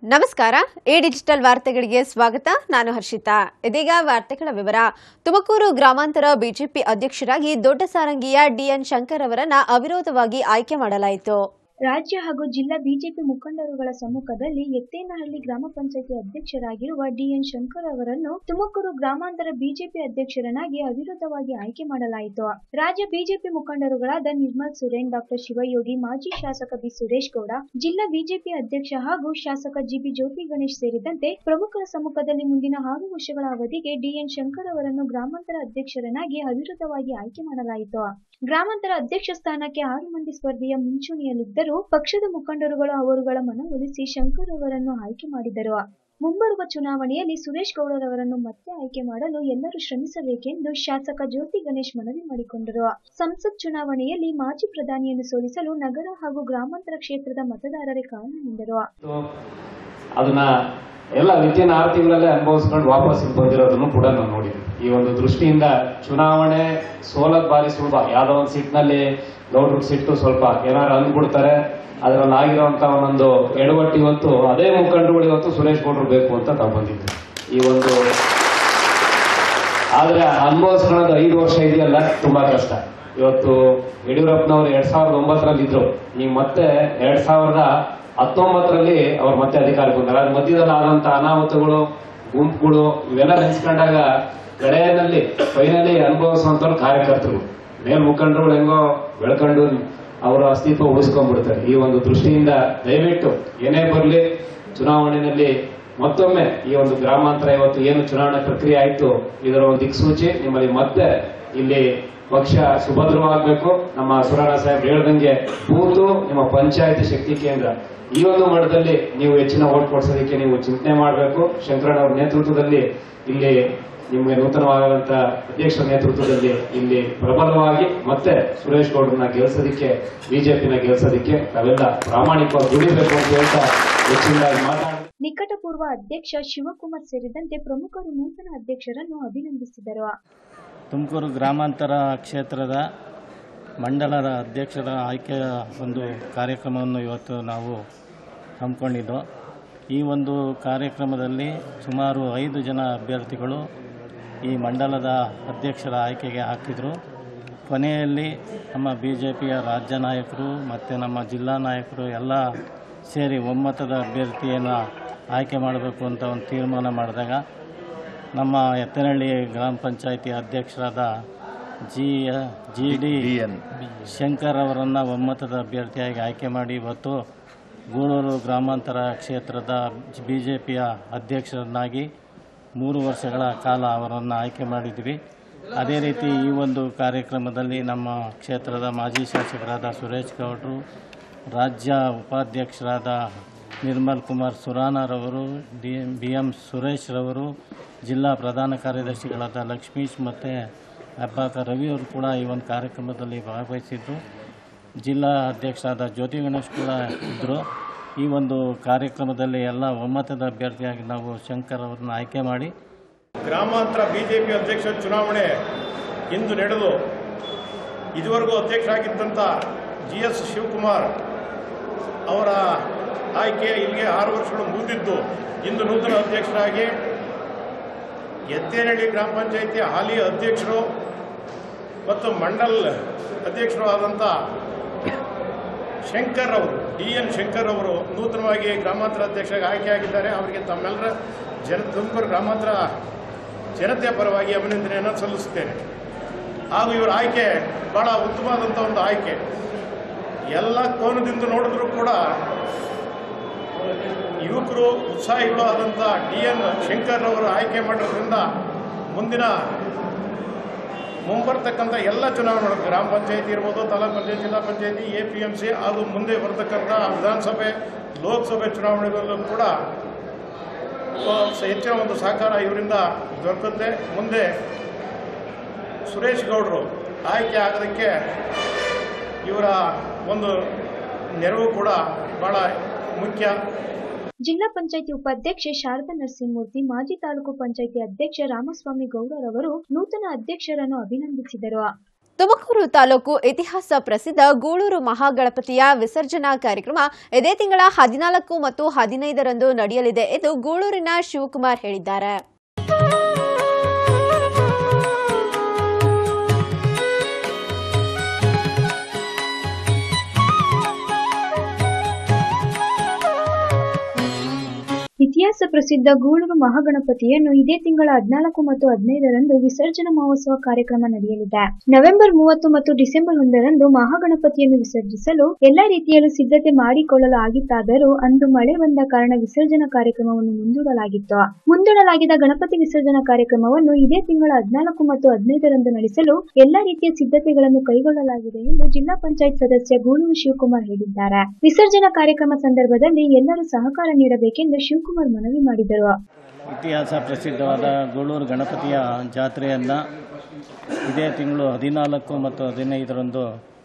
ನಮಸ್ಕಾರ A digital ವಾರ್ತೆಗಳಿಗೆ ಸ್ವಾಗತ ನಾನು ಹರ್ಷಿತಾ ಇದೀಗ ವಾರ್ತೆಗಳ ವಿವರ ತುಮಕೂರು ಗ್ರಾಮಾಂತರ ಬಿಜೆಪಿ ಅಧ್ಯಕ್ಷರಾಗಿ ದೊಡ್ಡ ಸಾರಂಗಿಯ ಡಿಎನ್ ಶಂಕರ್ ಅವರನ್ನ ಅವಿರೋಧವಾಗಿ ಆಯ್ಕೆ ಮಾಡಲಾಯಿತು ರಾಜ್ಯ ಹಾಗೂ ಜಿಲ್ಲಾ ಬಿಜೆಪಿ ಮುಖಂಡರುಗಳ ಸಮ್ಮುಖದಲ್ಲಿ ಎತ್ತೇನಹಳ್ಳಿ ಗ್ರಾಮ ಪಂಚಾಯತಿ ಅಧ್ಯಕ್ಷರಾಗಿರುವ ಡಿಎನ್ ಶಂಕರ್ ಅವರನ್ನು ತುಮಕೂರು ಗ್ರಾಮಾಂತರ ಬಿಜೆಪಿ ಅಧ್ಯಕ್ಷರನ್ನಾಗಿ ಅವಿರೋಧವಾಗಿ ಆಯ್ಕೆ ಮಾಡಲಾಯಿತು ರಾಜ್ಯ ಬಿಜೆಪಿ ಮುಖಂಡರುಗಳಾದ ನಿರ್ಮಲ್ ಸುರೇನ್ ಡಾಕ್ಟರ್ ಶಿವಯೋಗಿ ಮಾಜಿ ಶಾಸಕ ಬಿ ಸುರೇಶ್ ಗೌಡ ಜಿಲ್ಲಾ ಬಿಜೆಪಿ ಅಧ್ಯಕ್ಷ ಹಾಗೂ ಶಾಸಕ ಜಿಬಿ ಜ್ಯೋತಿ ಗಣೇಶ್ ಸೇರಿದಂತೆ ಪ್ರಮುಖರ ಸಮ್ಮುಖದಲ್ಲಿ ಮುಂದಿನ ಆರು ವರ್ಷಗಳ ಅವಧಿಗೆ ಡಿಎನ್ ಶಂಕರ್ ಅವರನ್ನು ಗ್ರಾಮಾಂತರ ಅಧ್ಯಕ್ಷರನ್ನಾಗಿ ಅವಿರೋಧವಾಗಿ ಆಯ್ಕೆ ಮಾಡಲಾಯಿತು ಗ್ರಾಮಾಂತರ ಅಧ್ಯಕ್ಷ ಸ್ಥಾನಕ್ಕೆ ಆರು ಮಂದಿ ಸ್ಪರ್ಧೆಯ ಮುಂಚೂಣಿಯಲ್ಲಿದ್ದರೂ ಪಕ್ಷದ ಮುಖಂಡರುಗಳು ಅವರುಗಳ ಮನವೊಲಿಸಿ ಶಂಕರ್ ಅವರನ್ನು ಆಯ್ಕೆ ಮಾಡಿದರು ಮುಂಬರುವ ಚುನಾವಣೆಯಲ್ಲಿ ಸುರೇಶ್ ಗೌಡರವರನ್ನು ಮತ್ತೆ ಆಯ್ಕೆ ಮಾಡಲು ಎಲ್ಲರೂ ಶ್ರಮಿಸಬೇಕೆಂದು ಶಾಸಕ ಜ್ಯೋತಿ ಗಣೇಶ್ ಮನವಿ ಮಾಡಿಕೊಂಡರು ಸಂಸತ್ ಚುನಾವಣೆಯಲ್ಲಿ ಮಾಜಿ ಪ್ರಧಾನಿಯನ್ನು ಸೋಲಿಸಲು ನಗರ ಹಾಗೂ ಗ್ರಾಮಾಂತರ ಕ್ಷೇತ್ರದ ಮತದಾರರೇ ಕಾರಣ ಎಂದರು ಅದನ್ನ ಎಲ್ಲ ವಿತಿನ್ ಆರು ತಿಂಗಳಲ್ಲೇ ಅನುಭವಿಸ್ಕೊಂಡು ವಾಪಸ್ ಇಲ್ಲಿ ಬಂದಿರೋದನ್ನು ಕೂಡ ನಾವು ನೋಡಿದ್ವಿ ಈ ಒಂದು ದೃಷ್ಟಿಯಿಂದ ಚುನಾವಣೆ ಸೋಲದ್ ಬಾರಿ ಸುಲಭ ಯಾವ್ದೋ ಒಂದು ಸೀಟ್ನಲ್ಲಿ ಗೌಡ್ರಿಗೆ ಸಿಟ್ಟು ಸ್ವಲ್ಪ ಏನಾರು ಅಂದ್ಬಿಡ್ತಾರೆ ಅದರಲ್ಲಿ ಆಗಿರೋಂತ ಒಂದೊಂದು ಎಡವಟ್ಟು ಇವತ್ತು ಅದೇ ಮುಖಂಡರುಗಳು ಇವತ್ತು ಸುರೇಶ್ ಗೌಡ್ರು ಬೇಕು ಅಂತ ನಾವು ಬಂದಿದ್ವಿ ಈ ಒಂದು ಆದ್ರೆ ಅನುಭವಿಸ್ಕೊಳ್ಳೋದು ಐದು ವರ್ಷ ಇದೆಯಲ್ಲ ತುಂಬಾ ಕಷ್ಟ ಇವತ್ತು ಯಡಿಯೂರಪ್ಪನವರು ಎರಡ್ ಸಾವಿರದ ಒಂಬತ್ತರಲ್ಲಿ ಇದ್ರು ಈಗ ಮತ್ತೆ ಎರಡ್ ಸಾವಿರದ ಹತ್ತೊಂಬತ್ತರಲ್ಲಿ ಅವ್ರು ಮತ್ತೆ ಅಧಿಕಾರಕ್ಕೆ ಬಂದಾರೆ ಅದ್ರ ಮಧ್ಯದಲ್ಲಿ ಆದಂತ ಅನಾಹುತಗಳು ಗುಂಪುಗಳು ಇವೆಲ್ಲ ನೆನೆಸ್ಕೊಂಡಾಗ ಕಡೆಯಲ್ಲಿ ಫೈನಲಿ ಅನುಭವಿಸುವಂತವ್ರು ಕಾರ್ಯಕರ್ತರು ಮೇಲ್ ಮುಖಂಡರುಗಳು ಹೆಂಗೋ ಬೆಳ್ಕೊಂಡು ಅವರ ಅಸ್ತಿತ್ವ ಉಳಿಸ್ಕೊಂಡ್ಬಿಡ್ತಾರೆ ಈ ಒಂದು ದೃಷ್ಟಿಯಿಂದ ದಯವಿಟ್ಟು ಏನೇ ಬರಲಿ ಚುನಾವಣೆಯಲ್ಲಿ ಮತ್ತೊಮ್ಮೆ ಈ ಒಂದು ಗ್ರಾಮಾಂತರ ಇವತ್ತು ಏನು ಚುನಾವಣೆ ಪ್ರಕ್ರಿಯೆ ಆಯ್ತು ಇದರ ಒಂದು ದಿಕ್ಸೂಚಿ ನಿಮ್ಮಲ್ಲಿ ಮತ್ತೆ ಇಲ್ಲಿ ಪಕ್ಷ ಸುಭದ್ರವಾಗಬೇಕು ನಮ್ಮ ಸುರಾಣ ಸಾಹೇಬ್ ಹೇಳ್ದಂಗೆ ಬೂತು ನಿಮ್ಮ ಪಂಚಾಯತಿ ಶಕ್ತಿ ಕೇಂದ್ರ ಈ ಒಂದು ಮಟ್ಟದಲ್ಲಿ ನೀವು ಹೆಚ್ಚಿನ ಓಟ್ ಕೊಡ್ಸೋದಕ್ಕೆ ನೀವು ಚಿಂತನೆ ಮಾಡಬೇಕು ಶಂಕರಣ್ಣ ಅವ್ರ ನೇತೃತ್ವದಲ್ಲಿ ಇಲ್ಲಿ ನಿಮಗೆ ನೂತನವಾದಂತ ಅಧ್ಯಕ್ಷರ ನೇತೃತ್ವದಲ್ಲಿ ಇಲ್ಲಿ ಪ್ರಬಲವಾಗಿ ಮತ್ತೆ ಸುರೇಶ್ ಗೌಡ್ರನ್ನ ಗೆಲ್ಸೋದಕ್ಕೆ ಬಿಜೆಪಿನ ಗೆಲ್ಸೋದಕ್ಕೆ ತಾವೆಲ್ಲ ಪ್ರಾಮಾಣಿಕವಾಗಿ ದುಡಿಬೇಕು ಅಂತ ಹೇಳ್ತಾ ಹೆಚ್ಚಿನದಾಗಿ ಮಾತಾಡ ನಿಕಟಪೂರ್ವ ಅಧ್ಯಕ್ಷ ಶಿವಕುಮಾರ್ ಸೇರಿದಂತೆ ಪ್ರಮುಖರು ನೂತನ ಅಧ್ಯಕ್ಷರನ್ನು ಅಭಿನಂದಿಸಿದರು ತುಮಕೂರು ಗ್ರಾಮಾಂತರ ಕ್ಷೇತ್ರದ ಮಂಡಲದ ಅಧ್ಯಕ್ಷರ ಆಯ್ಕೆಯ ಒಂದು ಕಾರ್ಯಕ್ರಮವನ್ನು ಇವತ್ತು ನಾವು ಹಮ್ಮಿಕೊಂಡಿದ್ದು ಈ ಒಂದು ಕಾರ್ಯಕ್ರಮದಲ್ಲಿ ಸುಮಾರು ಐದು ಜನ ಅಭ್ಯರ್ಥಿಗಳು ಈ ಮಂಡಲದ ಅಧ್ಯಕ್ಷರ ಆಯ್ಕೆಗೆ ಹಾಕಿದರು ಕೊನೆಯಲ್ಲಿ ನಮ್ಮ ಬಿ ಜೆ ಪಿಯ ರಾಜ್ಯ ನಾಯಕರು ಮತ್ತು ನಮ್ಮ ಜಿಲ್ಲಾ ನಾಯಕರು ಎಲ್ಲ ಸೇರಿ ಒಮ್ಮತದ ಅಭ್ಯರ್ಥಿಯನ್ನು ಆಯ್ಕೆ ಮಾಡಬೇಕು ಅಂತ ಒಂದು ತೀರ್ಮಾನ ಮಾಡಿದಾಗ ನಮ್ಮ ಎತ್ತನಹಳ್ಳಿ ಗ್ರಾಮ ಪಂಚಾಯಿತಿ ಅಧ್ಯಕ್ಷರಾದ ಜಿ ಜಿ ಡಿ ಶಂಕರ್ ಅವರನ್ನು ಒಮ್ಮತದ ಅಭ್ಯರ್ಥಿಯಾಗಿ ಆಯ್ಕೆ ಮಾಡಿ ಇವತ್ತು ಗೂಳೂರು ಗ್ರಾಮಾಂತರ ಕ್ಷೇತ್ರದ ಬಿ ಜೆ ಪಿಯ ಅಧ್ಯಕ್ಷರನ್ನಾಗಿ ಮೂರು ವರ್ಷಗಳ ಕಾಲ ಅವರನ್ನು ಆಯ್ಕೆ ಮಾಡಿದ್ವಿ ಅದೇ ರೀತಿ ಈ ಒಂದು ಕಾರ್ಯಕ್ರಮದಲ್ಲಿ ನಮ್ಮ ಕ್ಷೇತ್ರದ ಮಾಜಿ ಶಾಸಕರಾದ ಸುರೇಶ್ ಗೌಡ್ರು ರಾಜ್ಯ ಉಪಾಧ್ಯಕ್ಷರಾದ ನಿರ್ಮಲ್ ಕುಮಾರ್ ಸುರಾನರವರು ಡಿ ಬಿ ಎಂ ಸುರೇಶ್ ರವರು ಜಿಲ್ಲಾ ಪ್ರಧಾನ ಕಾರ್ಯದರ್ಶಿಗಳಾದ ಲಕ್ಷ್ಮೀಶ್ ಮತ್ತು ಹಬ್ಬಾಕ ರವಿಯವರು ಕೂಡ ಈ ಒಂದು ಕಾರ್ಯಕ್ರಮದಲ್ಲಿ ಭಾಗವಹಿಸಿದ್ದು ಜಿಲ್ಲಾ ಅಧ್ಯಕ್ಷರಾದ ಜ್ಯೋತಿ ಗಣೇಶ್ ಕೂಡ ಇದ್ದರು ಈ ಒಂದು ಕಾರ್ಯಕ್ರಮದಲ್ಲಿ ಎಲ್ಲ ಒಮ್ಮತದ ಅಭ್ಯರ್ಥಿಯಾಗಿ ನಾವು ಶಂಕರ್ ಅವರನ್ನು ಆಯ್ಕೆ ಮಾಡಿ ಗ್ರಾಮಾಂತರ ಬಿಜೆಪಿ ಅಧ್ಯಕ್ಷ ಚುನಾವಣೆ ಇಂದು ನಡೆದು ಇದುವರೆಗೂ ಅಧ್ಯಕ್ಷರಾಗಿದ್ದಂಥ ಜಿ ಎಸ್ ಶಿವಕುಮಾರ್ ಅವರ ಆಯ್ಕೆ ಇಲ್ಲಿಗೆ ಆರು ವರ್ಷಗಳು ಮುಗಿದಿದ್ದು ಇಂದು ನೂತನ ಅಧ್ಯಕ್ಷರಾಗಿ ಎತ್ತೇನಹಳ್ಳಿ ಗ್ರಾಮ ಪಂಚಾಯಿತಿ ಹಾಲಿ ಅಧ್ಯಕ್ಷರು ಮತ್ತು ಮಂಡಲ್ ಅಧ್ಯಕ್ಷರು ಆದಂಥ ಶಂಕರ್ ಅವರು ಡಿ ಎನ್ ಶಂಕರ್ ಅವರು ನೂತನವಾಗಿ ಗ್ರಾಮಾಂತರ ಅಧ್ಯಕ್ಷರಾಗಿ ಆಯ್ಕೆಯಾಗಿದ್ದಾರೆ ಅವರಿಗೆ ತಮ್ಮೆಲ್ಲರ ಜನ ತುಮಕೂರು ಗ್ರಾಮಾಂತರ ಜನತೆಯ ಪರವಾಗಿ ಅಭಿನಂದನೆಯನ್ನು ಸಲ್ಲಿಸುತ್ತೇನೆ ಹಾಗೂ ಇವರ ಆಯ್ಕೆ ಬಹಳ ಉತ್ತಮವಾದಂಥ ಒಂದು ಆಯ್ಕೆ ಎಲ್ಲ ಕೋನದಿಂದ ನೋಡಿದ್ರೂ ಕೂಡ ಯುವಕರು ಉತ್ಸಾಹಿಗಳು ಆದಂಥ ಡಿ ಎನ್ ಶಂಕರ್ ಅವರು ಆಯ್ಕೆ ಮಾಡಿರೋದ್ರಿಂದ ಮುಂದಿನ ಮುಂಬರ್ತಕ್ಕಂಥ ಎಲ್ಲ ಚುನಾವಣೆಗಳು ಗ್ರಾಮ ಪಂಚಾಯತಿ ಇರ್ಬೋದು ತಾಲೂಕ್ ಪಂಚಾಯತ್ ಜಿಲ್ಲಾ ಪಂಚಾಯತಿ ಎ ಪಿ ಎಂ ಸಿ ಹಾಗೂ ಮುಂದೆ ಬರ್ತಕ್ಕಂಥ ವಿಧಾನಸಭೆ ಲೋಕಸಭೆ ಚುನಾವಣೆಗಳಲ್ಲೂ ಕೂಡ ಆ, ಹೆಚ್ಚಿನ ಒಂದು ಸಹಕಾರ ಇವರಿಂದ ದೊರಕುತ್ತೆ ಮುಂದೆ ಸುರೇಶ್ ಗೌಡರು ಆಯ್ಕೆ ಆಗೋದಕ್ಕೆ ಇವರ ಒಂದು ನೆರವು ಕೂಡ ಬಹಳ ಮುಖ್ಯ ಜಿಲ್ಲಾ ಪಂಚಾಯತಿ ಉಪಾಧ್ಯಕ್ಷೆ ಶಾರದಾ ನರಸಿಂಹಮೂರ್ತಿ ಮಾಜಿ ತಾಲೂಕು ಪಂಚಾಯತಿ ಅಧ್ಯಕ್ಷ ರಾಮಸ್ವಾಮಿ ಗೌಡರವರು ನೂತನ ಅಧ್ಯಕ್ಷರನ್ನು ಅಭಿನಂದಿಸಿದರು ತುಮಕೂರು ತಾಲೂಕು ಇತಿಹಾಸ ಪ್ರಸಿದ್ಧ ಗೂಳೂರು ಮಹಾಗಣಪತಿಯ ವಿಸರ್ಜನಾ ಕಾರ್ಯಕ್ರಮ ಇದೇ ತಿಂಗಳ ಹದಿನಾಲ್ಕು ಮತ್ತು ಹದಿನೈದರಂದು ನಡೆಯಲಿದೆ ಎಂದು ಗೂಳೂರಿನ ಶಿವಕುಮಾರ್ ಹೇಳಿದ್ದಾರೆ ಇತಿಹಾಸ ಪ್ರಸಿದ್ಧ ಗೂಳೂರು ಮಹಾಗಣಪತಿಯನ್ನು ಇದೇ ತಿಂಗಳ ಹದಿನಾಲ್ಕು ಮತ್ತು ಹದಿನೈದರಂದು ವಿಸರ್ಜನಾ ಮಹೋತ್ಸವ ಕಾರ್ಯಕ್ರಮ ನಡೆಯಲಿದೆ ನವೆಂಬರ್ ಮೂವತ್ತು ಮತ್ತು ಡಿಸೆಂಬರ್ ಒಂದರಂದು ಮಹಾಗಣಪತಿಯನ್ನು ವಿಸರ್ಜಿಸಲು ಎಲ್ಲಾ ರೀತಿಯಲ್ಲೂ ಸಿದ್ಧತೆ ಮಾಡಿಕೊಳ್ಳಲು ಆಗಿತ್ತಾದರೂ ಅಂದು ಮಳೆ ಬಂದ ಕಾರಣ ವಿಸರ್ಜನಾ ಕಾರ್ಯಕ್ರಮವನ್ನು ಮುಂದೂಡಲಾಗಿತ್ತು ಮುಂದೂಡಲಾಗಿದ್ದ ಗಣಪತಿ ವಿಸರ್ಜನಾ ಕಾರ್ಯಕ್ರಮವನ್ನು ಇದೇ ತಿಂಗಳ ಹದಿನಾಲ್ಕು ಮತ್ತು ಹದಿನೈದರಂದು ನಡೆಸಲು ಎಲ್ಲಾ ರೀತಿಯ ಸಿದ್ಧತೆಗಳನ್ನು ಕೈಗೊಳ್ಳಲಾಗಿದೆ ಎಂದು ಜಿಲ್ಲಾ ಪಂಚಾಯತ್ ಸದಸ್ಯ ಗೂಳೂರು ಶಿವಕುಮಾರ್ ಹೇಳಿದ್ದಾರೆ ವಿಸರ್ಜನಾ ಕಾರ್ಯಕ್ರಮ ಸಂದರ್ಭದಲ್ಲಿ ಎಲ್ಲರೂ ಸಹಕಾರ ನೀಡಬೇಕೆಂದು ಶಿವಕುಮಾರ್ ಮನವಿ ಮಾಡಿದರು ಇತಿಹಾಸ ಪ್ರಸಿದ್ಧವಾದ ಗೂಳೂರು ಗಣಪತಿಯ ಜಾತ್ರೆಯನ್ನು ಇದೇ ತಿಂಗಳು ಹದಿನಾಲ್ಕು ಮತ್ತು ಹದಿನೈದರಂದು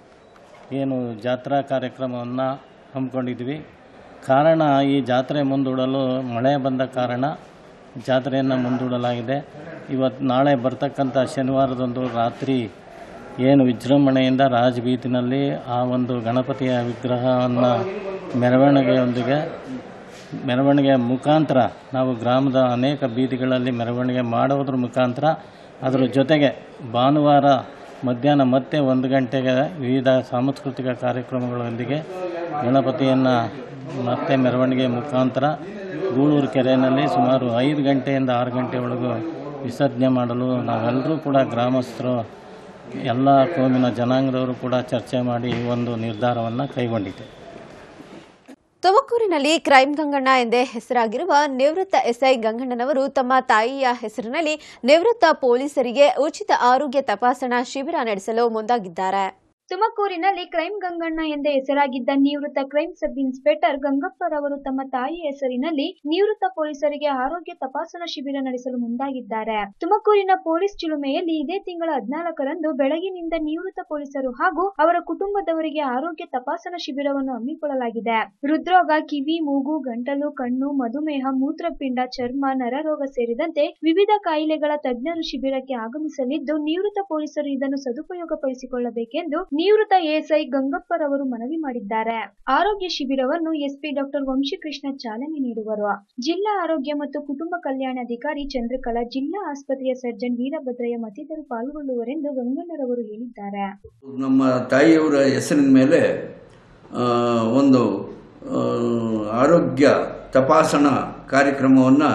ಏನು ಜಾತ್ರಾ ಕಾರ್ಯಕ್ರಮವನ್ನು ಹಮ್ಮಿಕೊಂಡಿದ್ವಿ ಕಾರಣ ಈ ಜಾತ್ರೆ ಮುಂದೂಡಲು ಮಳೆ ಬಂದ ಕಾರಣ ಜಾತ್ರೆಯನ್ನು ಮುಂದೂಡಲಾಗಿದೆ ಇವತ್ತು ನಾಳೆ ಬರ್ತಕ್ಕಂಥ ಶನಿವಾರದಂದು ರಾತ್ರಿ ಏನು ವಿಜೃಂಭಣೆಯಿಂದ ರಾಜಬೀದಿನಲ್ಲಿ ಆ ಒಂದು ಗಣಪತಿಯ ವಿಗ್ರಹವನ್ನು ಮೆರವಣಿಗೆಯೊಂದಿಗೆ ಮೆರವಣಿಗೆಯ ಮುಖಾಂತರ ನಾವು ಗ್ರಾಮದ ಅನೇಕ ಬೀದಿಗಳಲ್ಲಿ ಮೆರವಣಿಗೆ ಮಾಡುವುದ್ರ ಮುಖಾಂತರ ಅದರ ಜೊತೆಗೆ ಭಾನುವಾರ ಮಧ್ಯಾಹ್ನ ಮತ್ತೆ ಒಂದು ಗಂಟೆಗೆ ವಿವಿಧ ಸಾಂಸ್ಕೃತಿಕ ಕಾರ್ಯಕ್ರಮಗಳೊಂದಿಗೆ ಗಣಪತಿಯನ್ನು ಮತ್ತೆ ಮೆರವಣಿಗೆ ಮುಖಾಂತರ ಗೂಳೂರು ಕೆರೆಯಲ್ಲಿ ಸುಮಾರು ಐದು ಗಂಟೆಯಿಂದ ಆರು ಗಂಟೆವರೆಗೂ ವಿಸರ್ಜನೆ ಮಾಡಲು ನಾವೆಲ್ಲರೂ ಕೂಡ ಗ್ರಾಮಸ್ಥರು ಎಲ್ಲ ಕೋಮಿನ ಜನಾಂಗದವರು ಕೂಡ ಚರ್ಚೆ ಮಾಡಿ ಈ ಒಂದು ನಿರ್ಧಾರವನ್ನು ಕೈಗೊಂಡಿದೆ ತುಮಕೂರಿನಲ್ಲಿ ಕ್ರೈಂ ಗಂಗಣ್ಣ ಎಂದೇ ಹೆಸರಾಗಿರುವ ನಿವೃತ್ತ ಎಸ್ಐ ಗಂಗಣ್ಣನವರು ತಮ್ಮ ತಾಯಿಯ ಹೆಸರಿನಲ್ಲಿ ನಿವೃತ್ತ ಪೊಲೀಸರಿಗೆ ಉಚಿತ ಆರೋಗ್ಯ ತಪಾಸಣಾ ಶಿಬಿರ ನಡೆಸಲು ಮುಂದಾಗಿದ್ದಾರೆ ತುಮಕೂರಿನಲ್ಲಿ ಕ್ರೈಂ ಗಂಗಣ್ಣ ಎಂದೇ ಹೆಸರಾಗಿದ್ದ ನಿವೃತ್ತ ಕ್ರೈಂ ಸಬ್ ಇನ್ಸ್ಪೆಕ್ಟರ್ ಗಂಗಪ್ಪರವರು ತಮ್ಮ ತಾಯಿಯ ಹೆಸರಿನಲ್ಲಿ ನಿವೃತ್ತ ಪೊಲೀಸರಿಗೆ ಆರೋಗ್ಯ ತಪಾಸಣಾ ಶಿಬಿರ ನಡೆಸಲು ಮುಂದಾಗಿದ್ದಾರೆ ತುಮಕೂರಿನ ಪೊಲೀಸ್ ಚಿಲುಮೆಯಲ್ಲಿ ಇದೇ ತಿಂಗಳ ಹದಿನಾಲ್ಕರಂದು ಬೆಳಗಿನಿಂದ ನಿವೃತ್ತ ಪೊಲೀಸರು ಹಾಗೂ ಅವರ ಕುಟುಂಬದವರಿಗೆ ಆರೋಗ್ಯ ತಪಾಸಣಾ ಶಿಬಿರವನ್ನು ಹಮ್ಮಿಕೊಳ್ಳಲಾಗಿದೆ ಹೃದ್ರೋಗ ಕಿವಿ ಮೂಗು ಗಂಟಲು ಕಣ್ಣು ಮಧುಮೇಹ ಮೂತ್ರಪಿಂಡ ಚರ್ಮ ನರರೋಗ ಸೇರಿದಂತೆ ವಿವಿಧ ಕಾಯಿಲೆಗಳ ತಜ್ಞರು ಶಿಬಿರಕ್ಕೆ ಆಗಮಿಸಲಿದ್ದು ನಿವೃತ್ತ ಪೊಲೀಸರು ಇದನ್ನು ಸದುಪಯೋಗಪಡಿಸಿಕೊಳ್ಳಬೇಕೆಂದು ನಿವೃತ್ತ ಎಎಸ್ಐ ಗಂಗಪ್ಪರವರು ಮನವಿ ಮಾಡಿದ್ದಾರೆ ಆರೋಗ್ಯ ಶಿಬಿರವನ್ನು ಎಸ್ಪಿ ಡಾಕ್ಟರ್ ವಂಶೀಕೃಷ್ಣ ಚಾಲನೆ ನೀಡುವರು ಜಿಲ್ಲಾ ಆರೋಗ್ಯ ಮತ್ತು ಕುಟುಂಬ ಕಲ್ಯಾಣಾಧಿಕಾರಿ ಚಂದ್ರಕಲಾ ಜಿಲ್ಲಾ ಆಸ್ಪತ್ರೆಯ ಸರ್ಜನ್ ವೀರಭದ್ರಯ್ಯ ಮತ್ತಿತರರು ಪಾಲ್ಗೊಳ್ಳುವರೆಂದು ಗಂಗಣ್ಣರವರು ಹೇಳಿದ್ದಾರೆ ನಮ್ಮ ತಾಯಿಯವರ ಹೆಸರಿನ ಮೇಲೆ ಆ, ಒಂದು ಆ, ಆರೋಗ್ಯ ತಪಾಸಣಾ ಕಾರ್ಯಕ್ರಮವನ್ನು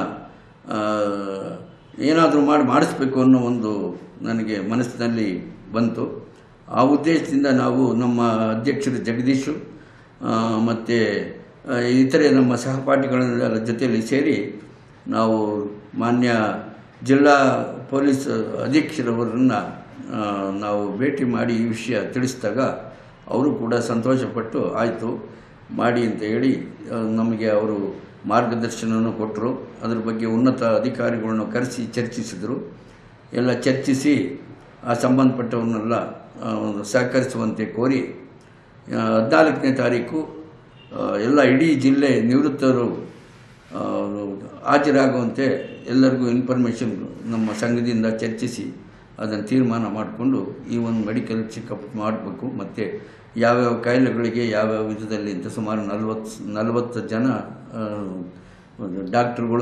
ಏನಾದರೂ ಮಾಡಿ ಮಾಡಿಸ್ಬೇಕು ಅನ್ನೋ ಒಂದು ನನಗೆ ಮನಸ್ಸಿನಲ್ಲಿ ಬಂತು ಆ ಉದ್ದೇಶದಿಂದ ನಾವು ನಮ್ಮ ಅಧ್ಯಕ್ಷರು ಜಗದೀಶು ಮತ್ತು ಇತರೆ ನಮ್ಮ ಸಹಪಾಠಿಗಳ ಜೊತೆಯಲ್ಲಿ ಸೇರಿ ನಾವು ಮಾನ್ಯ ಜಿಲ್ಲಾ ಪೊಲೀಸ್ ಅಧೀಕ್ಷರವರನ್ನು ನಾವು ಭೇಟಿ ಮಾಡಿ ಈ ವಿಷಯ ತಿಳಿಸಿದಾಗ ಅವರು ಕೂಡ ಸಂತೋಷಪಟ್ಟು ಆಯಿತು ಮಾಡಿ ಅಂತ ಹೇಳಿ ಆ, ನಮಗೆ ಅವರು ಮಾರ್ಗದರ್ಶನವನ್ನು ಕೊಟ್ಟರು ಅದ್ರ ಬಗ್ಗೆ ಉನ್ನತ ಅಧಿಕಾರಿಗಳನ್ನು ಕರೆಸಿ ಚರ್ಚಿಸಿದರು ಎಲ್ಲ ಚರ್ಚಿಸಿ ಆ ಸಂಬಂಧಪಟ್ಟವನ್ನೆಲ್ಲ ಆ, ಒಂದು ಸಹಕರಿಸುವಂತೆ ಕೋರಿ ಆ, ಹದಿನಾಲ್ಕನೇ ತಾರೀಕು ಆ, ಎಲ್ಲ ಇಡೀ ಜಿಲ್ಲೆ ನಿವೃತ್ತರು ಆ, ಹಾಜರಾಗುವಂತೆ ಎಲ್ಲರಿಗೂ ಇನ್ಫಾರ್ಮೇಷನ್ ನಮ್ಮ ಸಂಘದಿಂದ ಚರ್ಚಿಸಿ ಅದನ್ನು ತೀರ್ಮಾನ ಮಾಡಿಕೊಂಡು ಈ ಒಂದು ಮೆಡಿಕಲ್ ಚೆಕಪ್ ಮಾಡಬೇಕು ಮತ್ತು ಯಾವ್ಯಾವ ಕಾಯಿಲೆಗಳಿಗೆ ಯಾವ್ಯಾವ ವಿಧದಲ್ಲಿ ಅಂತ ಸುಮಾರು ನಲವತ್ತು ನಲವತ್ತು ಜನ ಆ, ಒಂದು ಡಾಕ್ಟ್ರುಗಳು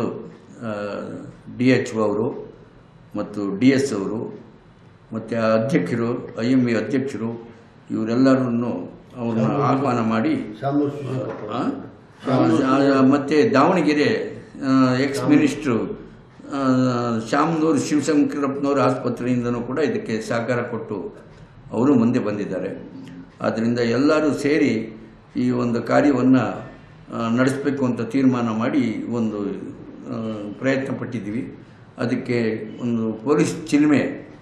ಡಿ ಎಚ್ ಒ ಅವರು ಮತ್ತು ಡಿ ಎಸ್ ಅವರು ಮತ್ತು ಅಧ್ಯಕ್ಷರು ಐ ಎಮ್ ಎ ಅಧ್ಯಕ್ಷರು ಇವರೆಲ್ಲರನ್ನು ಅವ್ರನ್ನ ಆಹ್ವಾನ ಮಾಡಿ ಆ? ಆ, ಮತ್ತೆ ದಾವಣಗೆರೆ ಎಕ್ಸ್ ಮಿನಿಸ್ಟ್ರು ಆ, ಶಾಮನೂರು ಶಿವಶಂಕರಪ್ಪನವ್ರ ಆಸ್ಪತ್ರೆಯಿಂದನೂ ಕೂಡ ಇದಕ್ಕೆ ಸಹಕಾರ ಕೊಟ್ಟು ಅವರು ಮುಂದೆ ಬಂದಿದ್ದಾರೆ ಆದ್ದರಿಂದ ಎಲ್ಲರೂ ಸೇರಿ ಈ ಒಂದು ಕಾರ್ಯವನ್ನು ನಡೆಸಬೇಕು ಅಂತ ತೀರ್ಮಾನ ಮಾಡಿ ಒಂದು ಆ, ಪ್ರಯತ್ನ ಪಟ್ಟಿದ್ದೀವಿ ಅದಕ್ಕೆ ಒಂದು ಪೊಲೀಸ್ ಚಿಲ್ಮೆ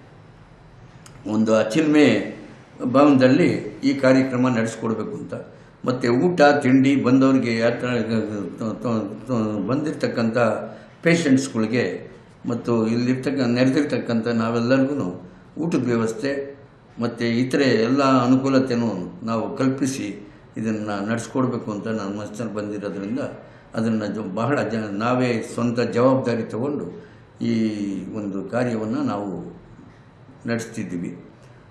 ಒಂದು ಆ ಚಿಲ್ಮೆ ಭವನದಲ್ಲಿ ಈ ಕಾರ್ಯಕ್ರಮ ನಡೆಸ್ಕೊಡ್ಬೇಕು ಅಂತ ಮತ್ತು ಊಟ ತಿಂಡಿ ಬಂದವರಿಗೆ ಯಾವ ಥರ ತ- ತ- ತ- ಬಂದಿರತಕ್ಕಂಥ ಪೇಷಂಟ್ಸ್ಗಳಿಗೆ ಮತ್ತು ಇಲ್ಲಿರ್ತಕ್ಕ ನೆರೆದಿರ್ತಕ್ಕಂಥ ನಾವೆಲ್ಲರಿಗೂ ಊಟದ ವ್ಯವಸ್ಥೆ ಮತ್ತು ಇತರೆ ಎಲ್ಲ ಅನುಕೂಲತೆಯೂ ನಾವು ಕಲ್ಪಿಸಿ ಇದನ್ನು ನಡೆಸ್ಕೊಡ್ಬೇಕು ಅಂತ ನನ್ನ ಮನಸ್ಸಲ್ಲಿ ಬಂದಿರೋದ್ರಿಂದ ಅದನ್ನು ಜ ಬಹಳ ಜ ನಾವೇ ಸ್ವಂತ ಜವಾಬ್ದಾರಿ ತಗೊಂಡು ಈ ಒಂದು ಕಾರ್ಯವನ್ನು ನಾವು ನಡೆಸ್ತಿದ್ದೀವಿ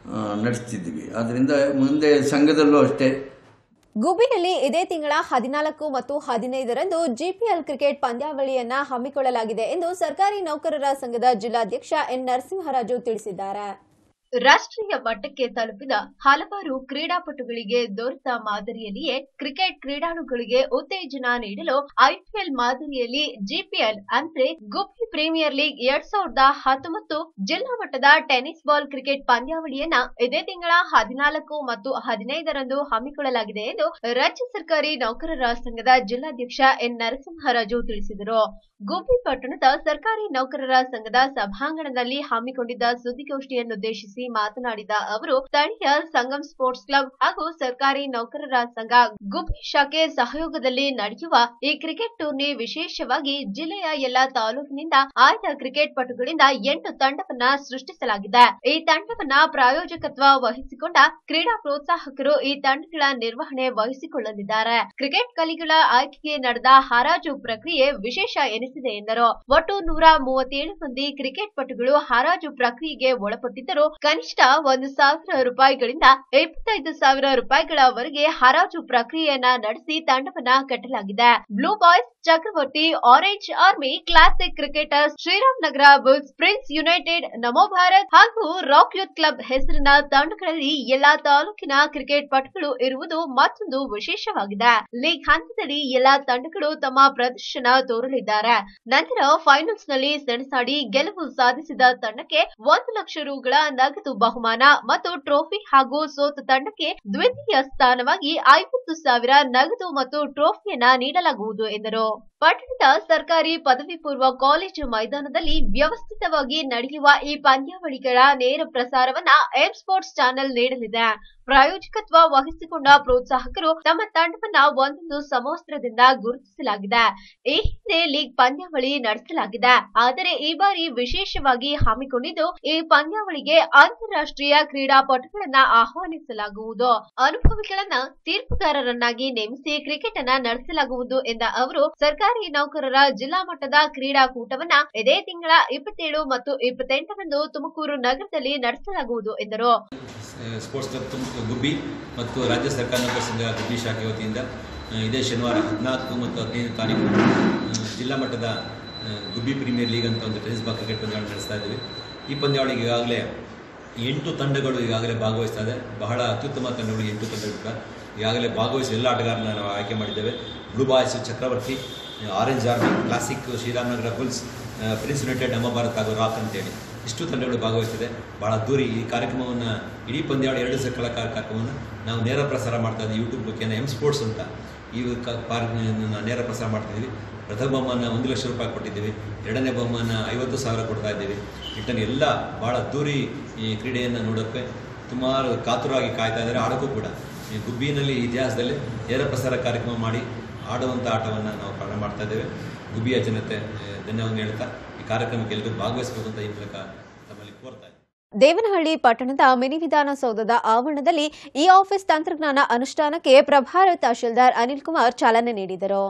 ಆ, ನಡೆಸ್ತಿದ್ವಿ ಆದ್ದರಿಂದ ಮುಂದೆ ಸಂಘದಲ್ಲೂ ಅಷ್ಟೇ ಗುಬ್ಬಿಯಲ್ಲಿ ಇದೇ ತಿಂಗಳ ಹದಿನಾಲ್ಕು ಮತ್ತು ಹದಿನೈದರಂದು ಜಿಪಿಎಲ್ ಕ್ರಿಕೆಟ್ ಪಂದ್ಯಾವಳಿಯನ್ನ ಹಮ್ಮಿಕೊಳ್ಳಲಾಗಿದೆ ಎಂದು ಸರ್ಕಾರಿ ನೌಕರರ ಸಂಘದ ಜಿಲ್ಲಾಧ್ಯಕ್ಷ ಎನ್ ನರಸಿಂಹರಾಜು ತಿಳಿಸಿದ್ದಾರೆ ರಾಷ್ಟ್ರೀಯ ಮಟ್ಟಕ್ಕೆ ತಲುಪಿದ ಹಲವಾರು ಕ್ರೀಡಾಪಟುಗಳಿಗೆ ದೊರೆತ ಮಾದರಿಯಲ್ಲಿಯೇ ಕ್ರಿಕೆಟ್ ಕ್ರೀಡಾಳುಗಳಿಗೆ ಉತ್ತೇಜನ ನೀಡಲು ಐಪಿಎಲ್ ಮಾದರಿಯಲ್ಲಿ ಜಿಪಿಎಲ್ ಅಂದ್ರೆ ಗುಬ್ಬಿ ಪ್ರೀಮಿಯರ್ ಲೀಗ್ ಎರಡ್ ಸಾವಿರದ ಹತ್ತೊಂಬತ್ತು ಜಿಲ್ಲಾ ಮಟ್ಟದ ಟೆನ್ನಿಸ್ ಬಾಲ್ ಕ್ರಿಕೆಟ್ ಪಂದ್ಯಾವಳಿಯನ್ನ ಇದೇ ತಿಂಗಳ ಹದಿನಾಲ್ಕು ಮತ್ತು ಹದಿನೈದರಂದು ಹಮ್ಮಿಕೊಳ್ಳಲಾಗಿದೆ ಎಂದು ರಾಜ್ಯ ಸರ್ಕಾರಿ ನೌಕರರ ಸಂಘದ ಜಿಲ್ಲಾಧ್ಯಕ್ಷ ಎನ್ ನರಸಿಂಹರಾಜು ತಿಳಿಸಿದರು ಗುಬ್ಬಿ ಪಟ್ಟಣದ ಸರ್ಕಾರಿ ನೌಕರರ ಸಂಘದ ಸಭಾಂಗಣದಲ್ಲಿ ಹಮ್ಮಿಕೊಂಡಿದ್ದ ಸುದ್ದಿಗೋಷ್ಠಿಯನ್ನುದ್ದೇಶಿಸಿ ಮಾತನಾಡಿದ ಅವರು ಸ್ಥಳೀಯ ಸಂಗಮ್ ಸ್ಪೋರ್ಟ್ಸ್ ಕ್ಲಬ್ ಹಾಗೂ ಸರ್ಕಾರಿ ನೌಕರರ ಸಂಘ ಗುಬ್ಬಿ ಶಾಖೆ ಸಹಯೋಗದಲ್ಲಿ ನಡೆಯುವ ಈ ಕ್ರಿಕೆಟ್ ಟೂರ್ನಿ ವಿಶೇಷವಾಗಿ ಜಿಲ್ಲೆಯ ಎಲ್ಲಾ ತಾಲೂಕಿನಿಂದ ಆಯ್ದ ಕ್ರಿಕೆಟ್ ಪಟುಗಳಿಂದ ಎಂಟು ತಂಡವನ್ನ ಸೃಷ್ಟಿಸಲಾಗಿದೆ ಈ ತಂಡವನ್ನ ಪ್ರಾಯೋಜಕತ್ವ ವಹಿಸಿಕೊಂಡ ಕ್ರೀಡಾ ಪ್ರೋತ್ಸಾಹಕರು ಈ ತಂಡಗಳ ನಿರ್ವಹಣೆ ವಹಿಸಿಕೊಳ್ಳಲಿದ್ದಾರೆ ಕ್ರಿಕೆಟ್ ಕಲಿಗಳ ಆಯ್ಕೆಗೆ ನಡೆದ ಹರಾಜು ಪ್ರಕ್ರಿಯೆ ವಿಶೇಷ ಎನಿಸಿದೆ ಎಂದರು ಒಟ್ಟು ನೂರ ಮೂವತ್ತೇಳು ಮಂದಿ ಕ್ರಿಕೆಟ್ ಪಟುಗಳು ಹರಾಜು ಪ್ರಕ್ರಿಯೆಗೆ ಒಳಪಟ್ಟಿದ್ದರು ಕನಿಷ್ಠ ಒಂದು ಸಾವಿರ ರೂಪಾಯಿಗಳಿಂದ ಇಪ್ಪತ್ತೈದು ಸಾವಿರ ರೂಪಾಯಿಗಳವರೆಗೆ ಹರಾಜು ಪ್ರಕ್ರಿಯೆಯನ್ನ ನಡೆಸಿ ತಂಡವನ್ನ ಕಟ್ಟಲಾಗಿದೆ Blue Boys Chakravarthi Orange Army Classic Cricketers Shriram Nagar Bulls Prince United Namo Bharat ಹಾಗೂ ರಾಕ್ ಯೂತ್ ಕ್ಲಬ್ ಹೆಸರಿನ ತಂಡಗಳಲ್ಲಿ ಎಲ್ಲಾ ತಾಲೂಕಿನ ಕ್ರಿಕೆಟ್ ಪಟುಗಳು ಇರುವುದು ಮತ್ತೊಂದು ವಿಶೇಷವಾಗಿದೆ ಲೀಗ್ ಹಂತದಲ್ಲಿ ಎಲ್ಲಾ ತಂಡಗಳು ತಮ್ಮ ಪ್ರದರ್ಶನ ತೋರಲಿದ್ದಾರೆ ನಂತರ ಫೈನಲ್ಸ್ ನಲ್ಲಿ ಸೆಣಸಾಡಿ ಗೆಲುವು ಸಾಧಿಸಿದ ತಂಡಕ್ಕೆ ಒಂದು ಲಕ್ಷ ರುಗಳ ನಗದು ಬಹುಮಾನ ಮತ್ತು ಟ್ರೋಫಿ ಹಾಗೂ ಸೋತ ತಂಡಕ್ಕೆ ದ್ವಿತೀಯ ಸ್ಥಾನವಾಗಿ ಐವತ್ತು ಸಾವಿರ ನಗದು ಮತ್ತು ಟ್ರೋಫಿಯನ್ನ ನೀಡಲಾಗುವುದು ಎಂದರು ಪಟ್ಟಣದ ಸರ್ಕಾರಿ ಪದವಿ ಪೂರ್ವ ಕಾಲೇಜು ಮೈದಾನದಲ್ಲಿ ವ್ಯವಸ್ಥಿತವಾಗಿ ನಡೆಯುವ ಈ ಪಂದ್ಯಾವಳಿಗಳ ನೇರ ಪ್ರಸಾರವನ್ನ ಎಂ ಸ್ಪೋರ್ಟ್ಸ್ ಚಾನೆಲ್ ನೀಡಲಿದೆ ಪ್ರಾಯೋಜಕತ್ವ ವಹಿಸಿಕೊಂಡ ಪ್ರೋತ್ಸಾಹಕರು ತಮ್ಮ ತಂಡವನ್ನ ಒಂದೊಂದು ಸಮವಸ್ತ್ರದಿಂದ ಗುರುತಿಸಲಾಗಿದೆ ಈ ಹಿಂದೆ ಲೀಗ್ ಪಂದ್ಯಾವಳಿ ನಡೆಸಲಾಗಿದೆ ಆದರೆ ಈ ಬಾರಿ ವಿಶೇಷವಾಗಿ ಹಮ್ಮಿಕೊಂಡಿದ್ದು ಈ ಪಂದ್ಯಾವಳಿಗೆ ಅಂತಾರಾಷ್ಟ್ರೀಯ ಕ್ರೀಡಾಪಟುಗಳನ್ನ ಆಹ್ವಾನಿಸಲಾಗುವುದು ಅನುಭವಿಗಳನ್ನ ತೀರ್ಪುಗಾರರನ್ನಾಗಿ ನೇಮಿಸಿ ಕ್ರಿಕೆಟ್ ಅನ್ನ ನಡೆಸಲಾಗುವುದು ಎಂದ ಅವರು ಸರ್ಕಾರಿ ನೌಕರರ ಜಿಲ್ಲಾ ಮಟ್ಟದ ಕ್ರೀಡಾಕೂಟವನ್ನ ಇದೇ ತಿಂಗಳ ಇಪ್ಪತ್ತೇಳು ಮತ್ತು ಇಪ್ಪತ್ತೆಂಟರಂದು ತುಮಕೂರು ನಗರದಲ್ಲಿ ನಡೆಸಲಾಗುವುದು ಎಂದರು ಸ್ಪೋರ್ಟ್ಸ್ ಕ್ಲಬ್ ತುಮ್ ಗುಬ್ಬಿ ಮತ್ತು ರಾಜ್ಯ ಸರ್ಕಾರ ನೌಕರ ಸಂಘ ಗುಬ್ಬಿ ಶಾಖೆ ವತಿಯಿಂದ ಆ, ಇದೇ ಶನಿವಾರ ಹದಿನಾಲ್ಕು ಮತ್ತು ಹದಿನೈದು ತಾರೀಕು ಆ, ಜಿಲ್ಲಾ ಮಟ್ಟದ ಆ, ಗುಬ್ಬಿ ಪ್ರೀಮಿಯರ್ ಲೀಗ್ ಅಂತ ಒಂದು ಟೆನಿಸ್ ಬಾಲ್ ಕ್ರಿಕೆಟ್ ಪಂದ್ಯಾವಳಿ ನಡೆಸ್ತಾ ಇದ್ದೀವಿ ಈ ಪಂದ್ಯಾವಳಿಗೆ ಈಗಾಗಲೇ ಎಂಟು ತಂಡಗಳು ಈಗಾಗಲೇ ಭಾಗವಹಿಸ್ತಾ ಇದೆ ಬಹಳ ಅತ್ಯುತ್ತಮ ತಂಡಗಳು ಎಂಟು ತಂಡಗಳು ಕೂಡ ಈಗಾಗಲೇ ಭಾಗವಹಿಸಿ ಎಲ್ಲ ಆಟಗಾರರನ್ನ ನಾವು ಆಯ್ಕೆ ಮಾಡಿದ್ದೇವೆ Blue Boys Chakravarthi Orange Army Classic Shriramanagar Bulls ಆ, ಪ್ರಿನ್ಸ್ ಯುನೈಟೆಡ್ ನಮ್ಮ ಭಾರತ್ ಹಾಗೂ ರಾಕ್ ಅಂತೇಳಿ ಇಷ್ಟು ತಂಡಗಳು ಭಾಗವಹಿಸಿದೆ ಭಾಳ ಅದ್ದೂರಿ ಈ ಕಾರ್ಯಕ್ರಮವನ್ನು ಇಡೀ ಪಂದ್ಯಾವಳಿ ಎರಡು ಸಕಲ ಕಾರ್ಯಕ್ರಮವನ್ನು ನಾವು ನೇರ ಪ್ರಸಾರ ಮಾಡ್ತಾ ಇದ್ದೀವಿ ಯೂಟ್ಯೂಬ್ ಮುಖೇನ ಎಮ್ ಸ್ಪೋರ್ಟ್ಸ್ ಅಂತ ಈ ಕ- ಪಾರ್ಕ್ ನೇರ ಪ್ರಸಾರ ಮಾಡ್ತಿದ್ದೀವಿ ಪ್ರಥಮ ಬಹುಮಾನ ಒಂದು ಲಕ್ಷ ರೂಪಾಯಿ ಕೊಟ್ಟಿದ್ದೀವಿ ಎರಡನೇ ಬಹುಮಾನ ಐವತ್ತು ಸಾವಿರ ಕೊಡ್ತಾ ಇದ್ದೀವಿ ಇಟ್ಟನ್ನು ಎಲ್ಲ ಭಾಳ ಅದ್ದೂರಿ ಈ ಕ್ರೀಡೆಯನ್ನು ನೋಡೋಕ್ಕೆ ಸುಮಾರು ಕಾತುರವಾಗಿ ಕಾಯ್ತಾ ಇದ್ದಾರೆ ಆಡೋಕ್ಕೂ ಕೂಡ ಈ ಗುಬ್ಬಿನಲ್ಲಿ ಇತಿಹಾಸದಲ್ಲಿ ನೇರ ಪ್ರಸಾರ ಕಾರ್ಯಕ್ರಮ ಮಾಡಿ ಆಡುವಂಥ ಆಟವನ್ನು ನಾವು ಪ್ರಾರಂಭ ಮಾಡ್ತಾ ಇದ್ದೇವೆ ಗುಬ್ಬಿಯ ಜನತೆ ಆ, ಧನ್ಯವಾದ ಹೇಳ್ತಾ ಈ ಕಾರ್ಯಕ್ರಮಕ್ಕೆ ಎಲ್ಲರೂ ಭಾಗವಹಿಸಬೇಕು ಅಂತ ಈ ಮೂಲಕ ತಮ್ಮಲ್ಲಿ ಕೋರ್ತಾ ಇದ್ದೀನಿ ದೇವನಹಳ್ಳಿ ಪಟ್ಟಣದ ಮಿನಿ ವಿಧಾನಸೌಧದ ಆವರಣದಲ್ಲಿ ಇ ಆಫೀಸ್ ತಂತ್ರಜ್ಞಾನ ಅನುಷ್ಠಾನಕ್ಕೆ ಪ್ರಭಾರ ತಹಶೀಲ್ದಾರ್ ಅನಿಲ್ ಕುಮಾರ್ ಚಾಲನೆ ನೀಡಿದರು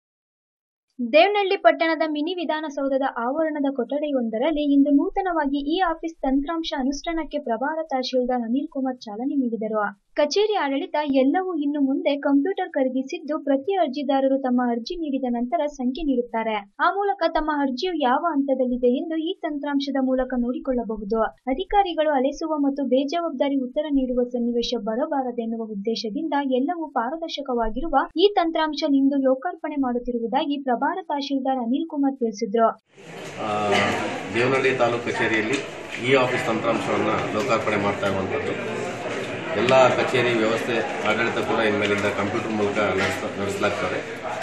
ದೇವನಹಳ್ಳಿ ಪಟ್ಟಣದ ಮಿನಿ ವಿಧಾನಸೌಧದ ಆವರಣದ ಕೊಠಡಿಯೊಂದರಲ್ಲಿ ಇಂದು ನೂತನವಾಗಿ ಇ ಆಫೀಸ್ ತಂತ್ರಾಂಶ ಅನುಷ್ಠಾನಕ್ಕೆ ಪ್ರಭಾರ ತಹಶೀಲ್ದಾರ್ ಅನಿಲ್ ಕುಮಾರ್ ಚಾಲನೆ ನೀಡಿದರು ಕಚೇರಿ ಆಡಳಿತ ಎಲ್ಲವೂ ಇನ್ನು ಮುಂದೆ ಕಂಪ್ಯೂಟರ್ ಖರೀದಿಸಿದ್ದು ಪ್ರತಿ ಅರ್ಜಿದಾರರು ತಮ್ಮ ಅರ್ಜಿ ನೀಡಿದ ನಂತರ ಸಂಖ್ಯೆ ನೀಡುತ್ತಾರೆ ಆ ಮೂಲಕ ತಮ್ಮ ಅರ್ಜಿಯು ಯಾವ ಹಂತದಲ್ಲಿದೆ ಎಂದು ಈ ತಂತ್ರಾಂಶದ ಮೂಲಕ ನೋಡಿಕೊಳ್ಳಬಹುದು ಅಧಿಕಾರಿಗಳು ಅಲೆಸುವ ಮತ್ತು ಬೇಜವಾಬ್ದಾರಿ ಉತ್ತರ ನೀಡುವ ಸನ್ನಿವೇಶ ಬರಬಾರದೆನ್ನುವ ಉದ್ದೇಶದಿಂದ ಎಲ್ಲವೂ ಪಾರದರ್ಶಕವಾಗಿರುವ ಈ ತಂತ್ರಾಂಶ ಇಂದು ಲೋಕಾರ್ಪಣೆ ಮಾಡುತ್ತಿರುವುದಾಗಿ ಪ್ರಭಾರ ತಹಶೀಲ್ದಾರ್ ಅನಿಲ್ ಕುಮಾರ್ ತಿಳಿಸಿದ್ರು ಆ, ದೇವನಹಳ್ಳಿ ತಾಲೂಕು ಕಚೇರಿಯಲ್ಲಿ ಇ ಆಫೀಸ್ ತಂತ್ರಾಂಶವನ್ನು ಲೋಕಾರ್ಪಣೆ ಮಾಡ್ತಾ ಇರುವಂಥದ್ದು ಎಲ್ಲ ಕಚೇರಿ ವ್ಯವಸ್ಥೆ ಆಡಳಿತ ಕೂಡ ಇನ್ಮೇಲಿಂದ ಕಂಪ್ಯೂಟರ್ ಮೂಲಕ ನಡೆಸ್ತಾ ನಡೆಸಲಾಗ್ತದೆ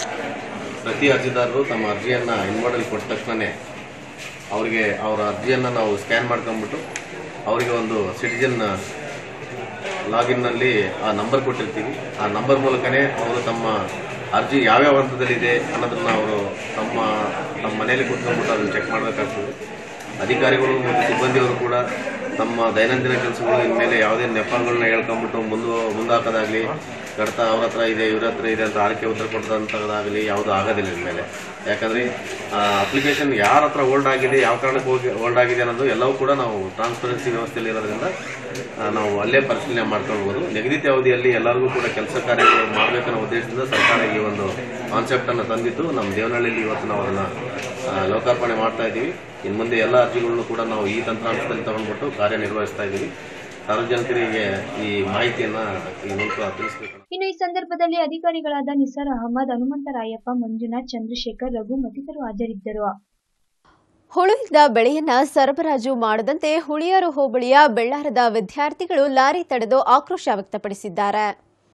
ಪ್ರತಿ ಅರ್ಜಿದಾರರು ತಮ್ಮ ಅರ್ಜಿಯನ್ನು ಇನ್ವಾರ್ಡಲ್ಲಿ ಕೊಟ್ಟ ತಕ್ಷಣವೇ ಅವರಿಗೆ ಅವರ ಅರ್ಜಿಯನ್ನು ನಾವು ಸ್ಕ್ಯಾನ್ ಮಾಡ್ಕೊಂಡ್ಬಿಟ್ಟು ಅವರಿಗೆ ಒಂದು ಸಿಟಿಜನ್ ಲಾಗಿನ್ನಲ್ಲಿ ಆ ನಂಬರ್ ಕೊಟ್ಟಿರ್ತೀವಿ ಆ ನಂಬರ್ ಮೂಲಕನೇ ಅವರು ತಮ್ಮ ಅರ್ಜಿ ಯಾವ್ಯಾವ ಹಂತದಲ್ಲಿದೆ ಅನ್ನೋದನ್ನ ಅವರು ತಮ್ಮ ತಮ್ಮ ಮನೆಯಲ್ಲಿ ಕೂತ್ಕೊಂಡ್ಬಿಟ್ಟು ಅದನ್ನು ಚೆಕ್ ಮಾಡಬೇಕಾಗ್ತದೆ ಅಧಿಕಾರಿಗಳು ಮತ್ತು ಸಿಬ್ಬಂದಿಯವರು ಕೂಡ ತಮ್ಮ ದೈನಂದಿನ ಕೆಲಸಗಳು ಇನ್ಮೇಲೆ ಯಾವುದೇ ನೆಪಗಳನ್ನ ಹೇಳ್ಕೊಂಡ್ಬಿಟ್ಟು ಮುಂದೆ ಮುಂದಾಕೋದಾಗಲಿ ಕಡ್ತ ಅವ್ರ ಹತ್ರ ಇದೆ ಇವ್ರ ಹತ್ರ ಇದೆ ಅಂತ ಆರಕ್ಕೆ ಉತ್ತರ ಕೊಟ್ಟದಂಥದ್ದಾಗಲಿ ಯಾವುದೂ ಆಗೋದಿಲ್ಲ ಇನ್ಮೇಲೆ ಯಾಕಂದರೆ ಅಪ್ಲಿಕೇಶನ್ ಯಾರ ಹತ್ರ ಹೋಲ್ಡ್ ಆಗಿದೆ ಯಾವ ಕಾರಣಕ್ಕೆ ಹೋಗಿ ಹೋಲ್ಡ್ ಆಗಿದೆ ಅನ್ನೋದು ಎಲ್ಲವೂ ಕೂಡ ನಾವು ಟ್ರಾನ್ಸ್ಪರೆನ್ಸಿ ವ್ಯವಸ್ಥೆಯಲ್ಲಿ ಇರೋದ್ರಿಂದ ಆ, ನಾವು ಅಲ್ಲೇ ಪರಿಶೀಲನೆ ಮಾಡ್ಕೊಳ್ಬೋದು ನಿಗದಿತ ಅವಧಿಯಲ್ಲಿ ಎಲ್ಲರಿಗೂ ಕೂಡ ಕೆಲಸ ಕಾರ್ಯಗಳು ಮಾಡಬೇಕನ್ನೋ ಉದ್ದೇಶದಿಂದ ಸರ್ಕಾರ ಈ ಒಂದು ಕಾನ್ಸೆಪ್ಟ್ ಅನ್ನು ತಂದಿದ್ದು ನಮ್ಮ ದೇವನಹಳ್ಳಿಯಲ್ಲಿ ಇವತ್ತು ನಾವು ಅದನ್ನ ಆ, ಲೋಕಾರ್ಪಣೆ ಮಾಡ್ತಾ ಇದ್ದೀವಿ ಇನ್ನು ಮುಂದೆ ಎಲ್ಲ ಅರ್ಜಿಗಳನ್ನು ಕೂಡ ನಾವು ಈ ತಂತ್ರಾಂಶದಲ್ಲಿ ತಗೊಂಡ್ಬಿಟ್ಟು ಕಾರ್ಯನಿರ್ವಹಿಸ್ತಾ ಇದ್ದೀವಿ ಸಾರ್ವಜನಿಕರಿಗೆ ಈ ಮಾಹಿತಿಯನ್ನ ಈ ಮೂಲಕ ತಿಳಿಸಬೇಕು ಇನ್ನು ಈ ಸಂದರ್ಭದಲ್ಲಿ ಅಧಿಕಾರಿಗಳಾದ ನಿಸಾರ್ ಅಹಮದ್ ಹನುಮಂತರಾಯಪ್ಪ ಮಂಜುನಾಥ್ ಚಂದ್ರಶೇಖರ್ ರಘು ಮತ್ತಿತರರು ಹಾಜರಿದ್ದರು ಹುಳುವಿದ ಬೆಳೆಯನ್ನ ಸರಬರಾಜು ಮಾಡದಂತೆ ಹುಳಿಯಾರು ಹೋಬಳಿಯ ಬೆಳ್ಳಾರದ ವಿದ್ಯಾರ್ಥಿಗಳು ಲಾರಿ ತಡೆದು ಆಕ್ರೋಶ ವ್ಯಕ್ತಪಡಿಸಿದ್ದಾರೆ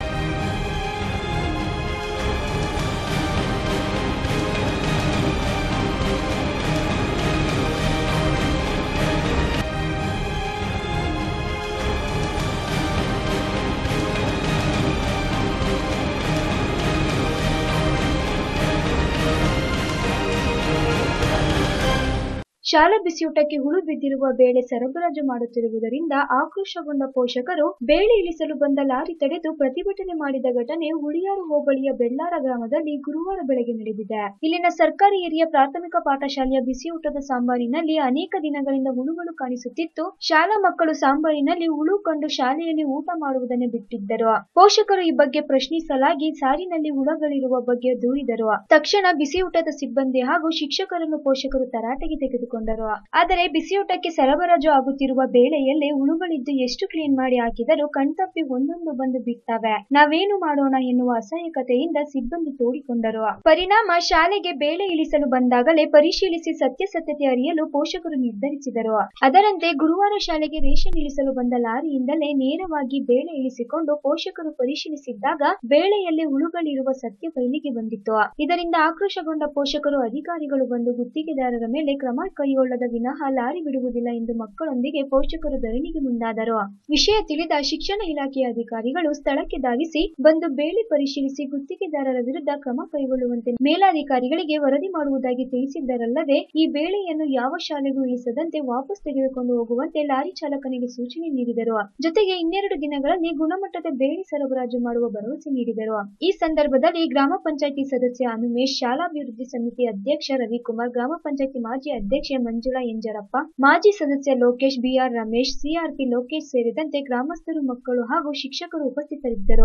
ಶಾಲಾ ಬಿಸಿಯೂಟಕ್ಕೆ ಹುಳು ಬಿದ್ದಿರುವ ಬೇಳೆ ಸರಬರಾಜು ಮಾಡುತ್ತಿರುವುದರಿಂದ ಆಕ್ರೋಶಗೊಂಡ ಪೋಷಕರು ಬೇಳೆ ಇಳಿಸಲು ಬಂದ ಲಾರಿ ತಡೆದು ಪ್ರತಿಭಟನೆ ಮಾಡಿದ ಘಟನೆ ಹುಳಿಯಾರು ಹೋಬಳಿಯ ಬೆಳ್ಳಾರ ಗ್ರಾಮದಲ್ಲಿ ಗುರುವಾರ ಬೆಳಗ್ಗೆ ನಡೆದಿದೆ ಇಲ್ಲಿನ ಸರ್ಕಾರಿ ಹಿರಿಯ ಪ್ರಾಥಮಿಕ ಪಾಠಶಾಲೆಯ ಬಿಸಿಯೂಟದ ಸಾಂಬಾರಿನಲ್ಲಿ ಅನೇಕ ದಿನಗಳಿಂದ ಹುಳುಗಳು ಕಾಣಿಸುತ್ತಿತ್ತು ಶಾಲಾ ಮಕ್ಕಳು ಸಾಂಬಾರಿನಲ್ಲಿ ಹುಳು ಕಂಡು ಶಾಲೆಯಲ್ಲಿ ಊಟ ಮಾಡುವುದನ್ನೇ ಬಿಟ್ಟಿದ್ದರು ಪೋಷಕರು ಈ ಬಗ್ಗೆ ಪ್ರಶ್ನಿಸಲಾಗಿ ಸಾರಿನಲ್ಲಿ ಹುಳಗಳಿರುವ ಬಗ್ಗೆ ದೂರಿದರು ತಕ್ಷಣ ಬಿಸಿಯೂಟದ ಸಿಬ್ಬಂದಿ ಹಾಗೂ ಶಿಕ್ಷಕರನ್ನು ಪೋಷಕರು ತರಾಟೆಗೆ ತೆಗೆದುಕೊಂಡರು ಆದರೆ ಬಿಸಿಯೂಟಕ್ಕೆ ಸರಬರಾಜು ಆಗುತ್ತಿರುವ ಬೇಳೆಯಲ್ಲಿ ಹುಳುಗಳಿದ್ದು ಎಷ್ಟು ಕ್ಲೀನ್ ಮಾಡಿ ಹಾಕಿದರೂ ಕಣ್ತಪ್ಪಿ ಒಂದೊಂದು ಬಂದು ಬಿಡ್ತವೆ ನಾವೇನು ಮಾಡೋಣ ಎನ್ನುವ ಅಸಹಾಯಕತೆಯಿಂದ ಸಿಬ್ಬಂದಿ ತೋಡಿಕೊಂಡರು ಪರಿಣಾಮ ಶಾಲೆಗೆ ಬೇಳೆ ಇಳಿಸಲು ಬಂದಾಗಲೇ ಪರಿಶೀಲಿಸಿ ಸತ್ಯಾಸತ್ಯತೆ ಅರಿಯಲು ಪೋಷಕರು ನಿರ್ಧರಿಸಿದರು ಅದರಂತೆ ಗುರುವಾರ ಶಾಲೆಗೆ ರೇಷನ್ ಇಳಿಸಲು ಬಂದ ಲಾರಿಯಿಂದಲೇ ನೇರವಾಗಿ ಬೇಳೆ ಇಳಿಸಿಕೊಂಡು ಪೋಷಕರು ಪರಿಶೀಲಿಸಿದ್ದಾಗ ಬೇಳೆಯಲ್ಲಿ ಹುಳುಗಳಿರುವ ಸತ್ಯ ಬಯಲಿಗೆ ಬಂದಿತ್ತು ಇದರಿಂದ ಆಕ್ರೋಶಗೊಂಡ ಪೋಷಕರು ಅಧಿಕಾರಿಗಳು ಬಂದು ಗುತ್ತಿಗೆದಾರರ ಮೇಲೆ ಕ್ರಮ ಕೈಗೊಳ್ಳದ ವಿನಃ ಲಾರಿ ಬಿಡುವುದಿಲ್ಲ ಎಂದು ಮಕ್ಕಳೊಂದಿಗೆ ಪೋಷಕರು ಧರಣಿಗೆ ಮುಂದಾದರು ವಿಷಯ ತಿಳಿದ ಶಿಕ್ಷಣ ಇಲಾಖೆಯ ಅಧಿಕಾರಿಗಳು ಸ್ಥಳಕ್ಕೆ ಧಾವಿಸಿ ಬಂದು ಬೇಳೆ ಪರಿಶೀಲಿಸಿ ಗುತ್ತಿಗೆದಾರರ ವಿರುದ್ಧ ಕ್ರಮ ಕೈಗೊಳ್ಳುವಂತೆ ಮೇಲಾಧಿಕಾರಿಗಳಿಗೆ ವರದಿ ಮಾಡುವುದಾಗಿ ತಿಳಿಸಿದ್ದರಲ್ಲದೆ ಈ ಬೇಳೆಯನ್ನು ಯಾವ ಶಾಲೆಗೂ ಇಳಿಸದಂತೆ ವಾಪಸ್ ತೆಗೆದುಕೊಂಡು ಹೋಗುವಂತೆ ಲಾರಿ ಚಾಲಕನಿಗೆ ಸೂಚನೆ ನೀಡಿದರು ಜೊತೆಗೆ ಇನ್ನೆರಡು ದಿನಗಳಲ್ಲಿ ಗುಣಮಟ್ಟದ ಬೇಳೆ ಸರಬರಾಜು ಮಾಡುವ ಭರವಸೆ ನೀಡಿದರು ಈ ಸಂದರ್ಭದಲ್ಲಿ ಗ್ರಾಮ ಪಂಚಾಯಿತಿ ಸದಸ್ಯ ಅನುಮೇಶ್ ಶಾಲಾಭಿವೃದ್ಧಿ ಸಮಿತಿ ಅಧ್ಯಕ್ಷ ರವಿಕುಮಾರ್ ಗ್ರಾಮ ಪಂಚಾಯಿತಿ ಮಾಜಿ ಅಧ್ಯಕ್ಷೆ ಮಂಜುಳಾ ಎಂಜರಪ್ಪ ಮಾಜಿ ಸದಸ್ಯ ಲೋಕೇಶ್ ಬಿಆರ್ ರಮೇಶ್ ಸಿಆರ್ಪಿ ಲೋಕೇಶ್ ಸೇರಿದಂತೆ ಗ್ರಾಮಸ್ಥರು ಮಕ್ಕಳು ಹಾಗೂ ಶಿಕ್ಷಕರು ಉಪಸ್ಥಿತರಿದ್ದರು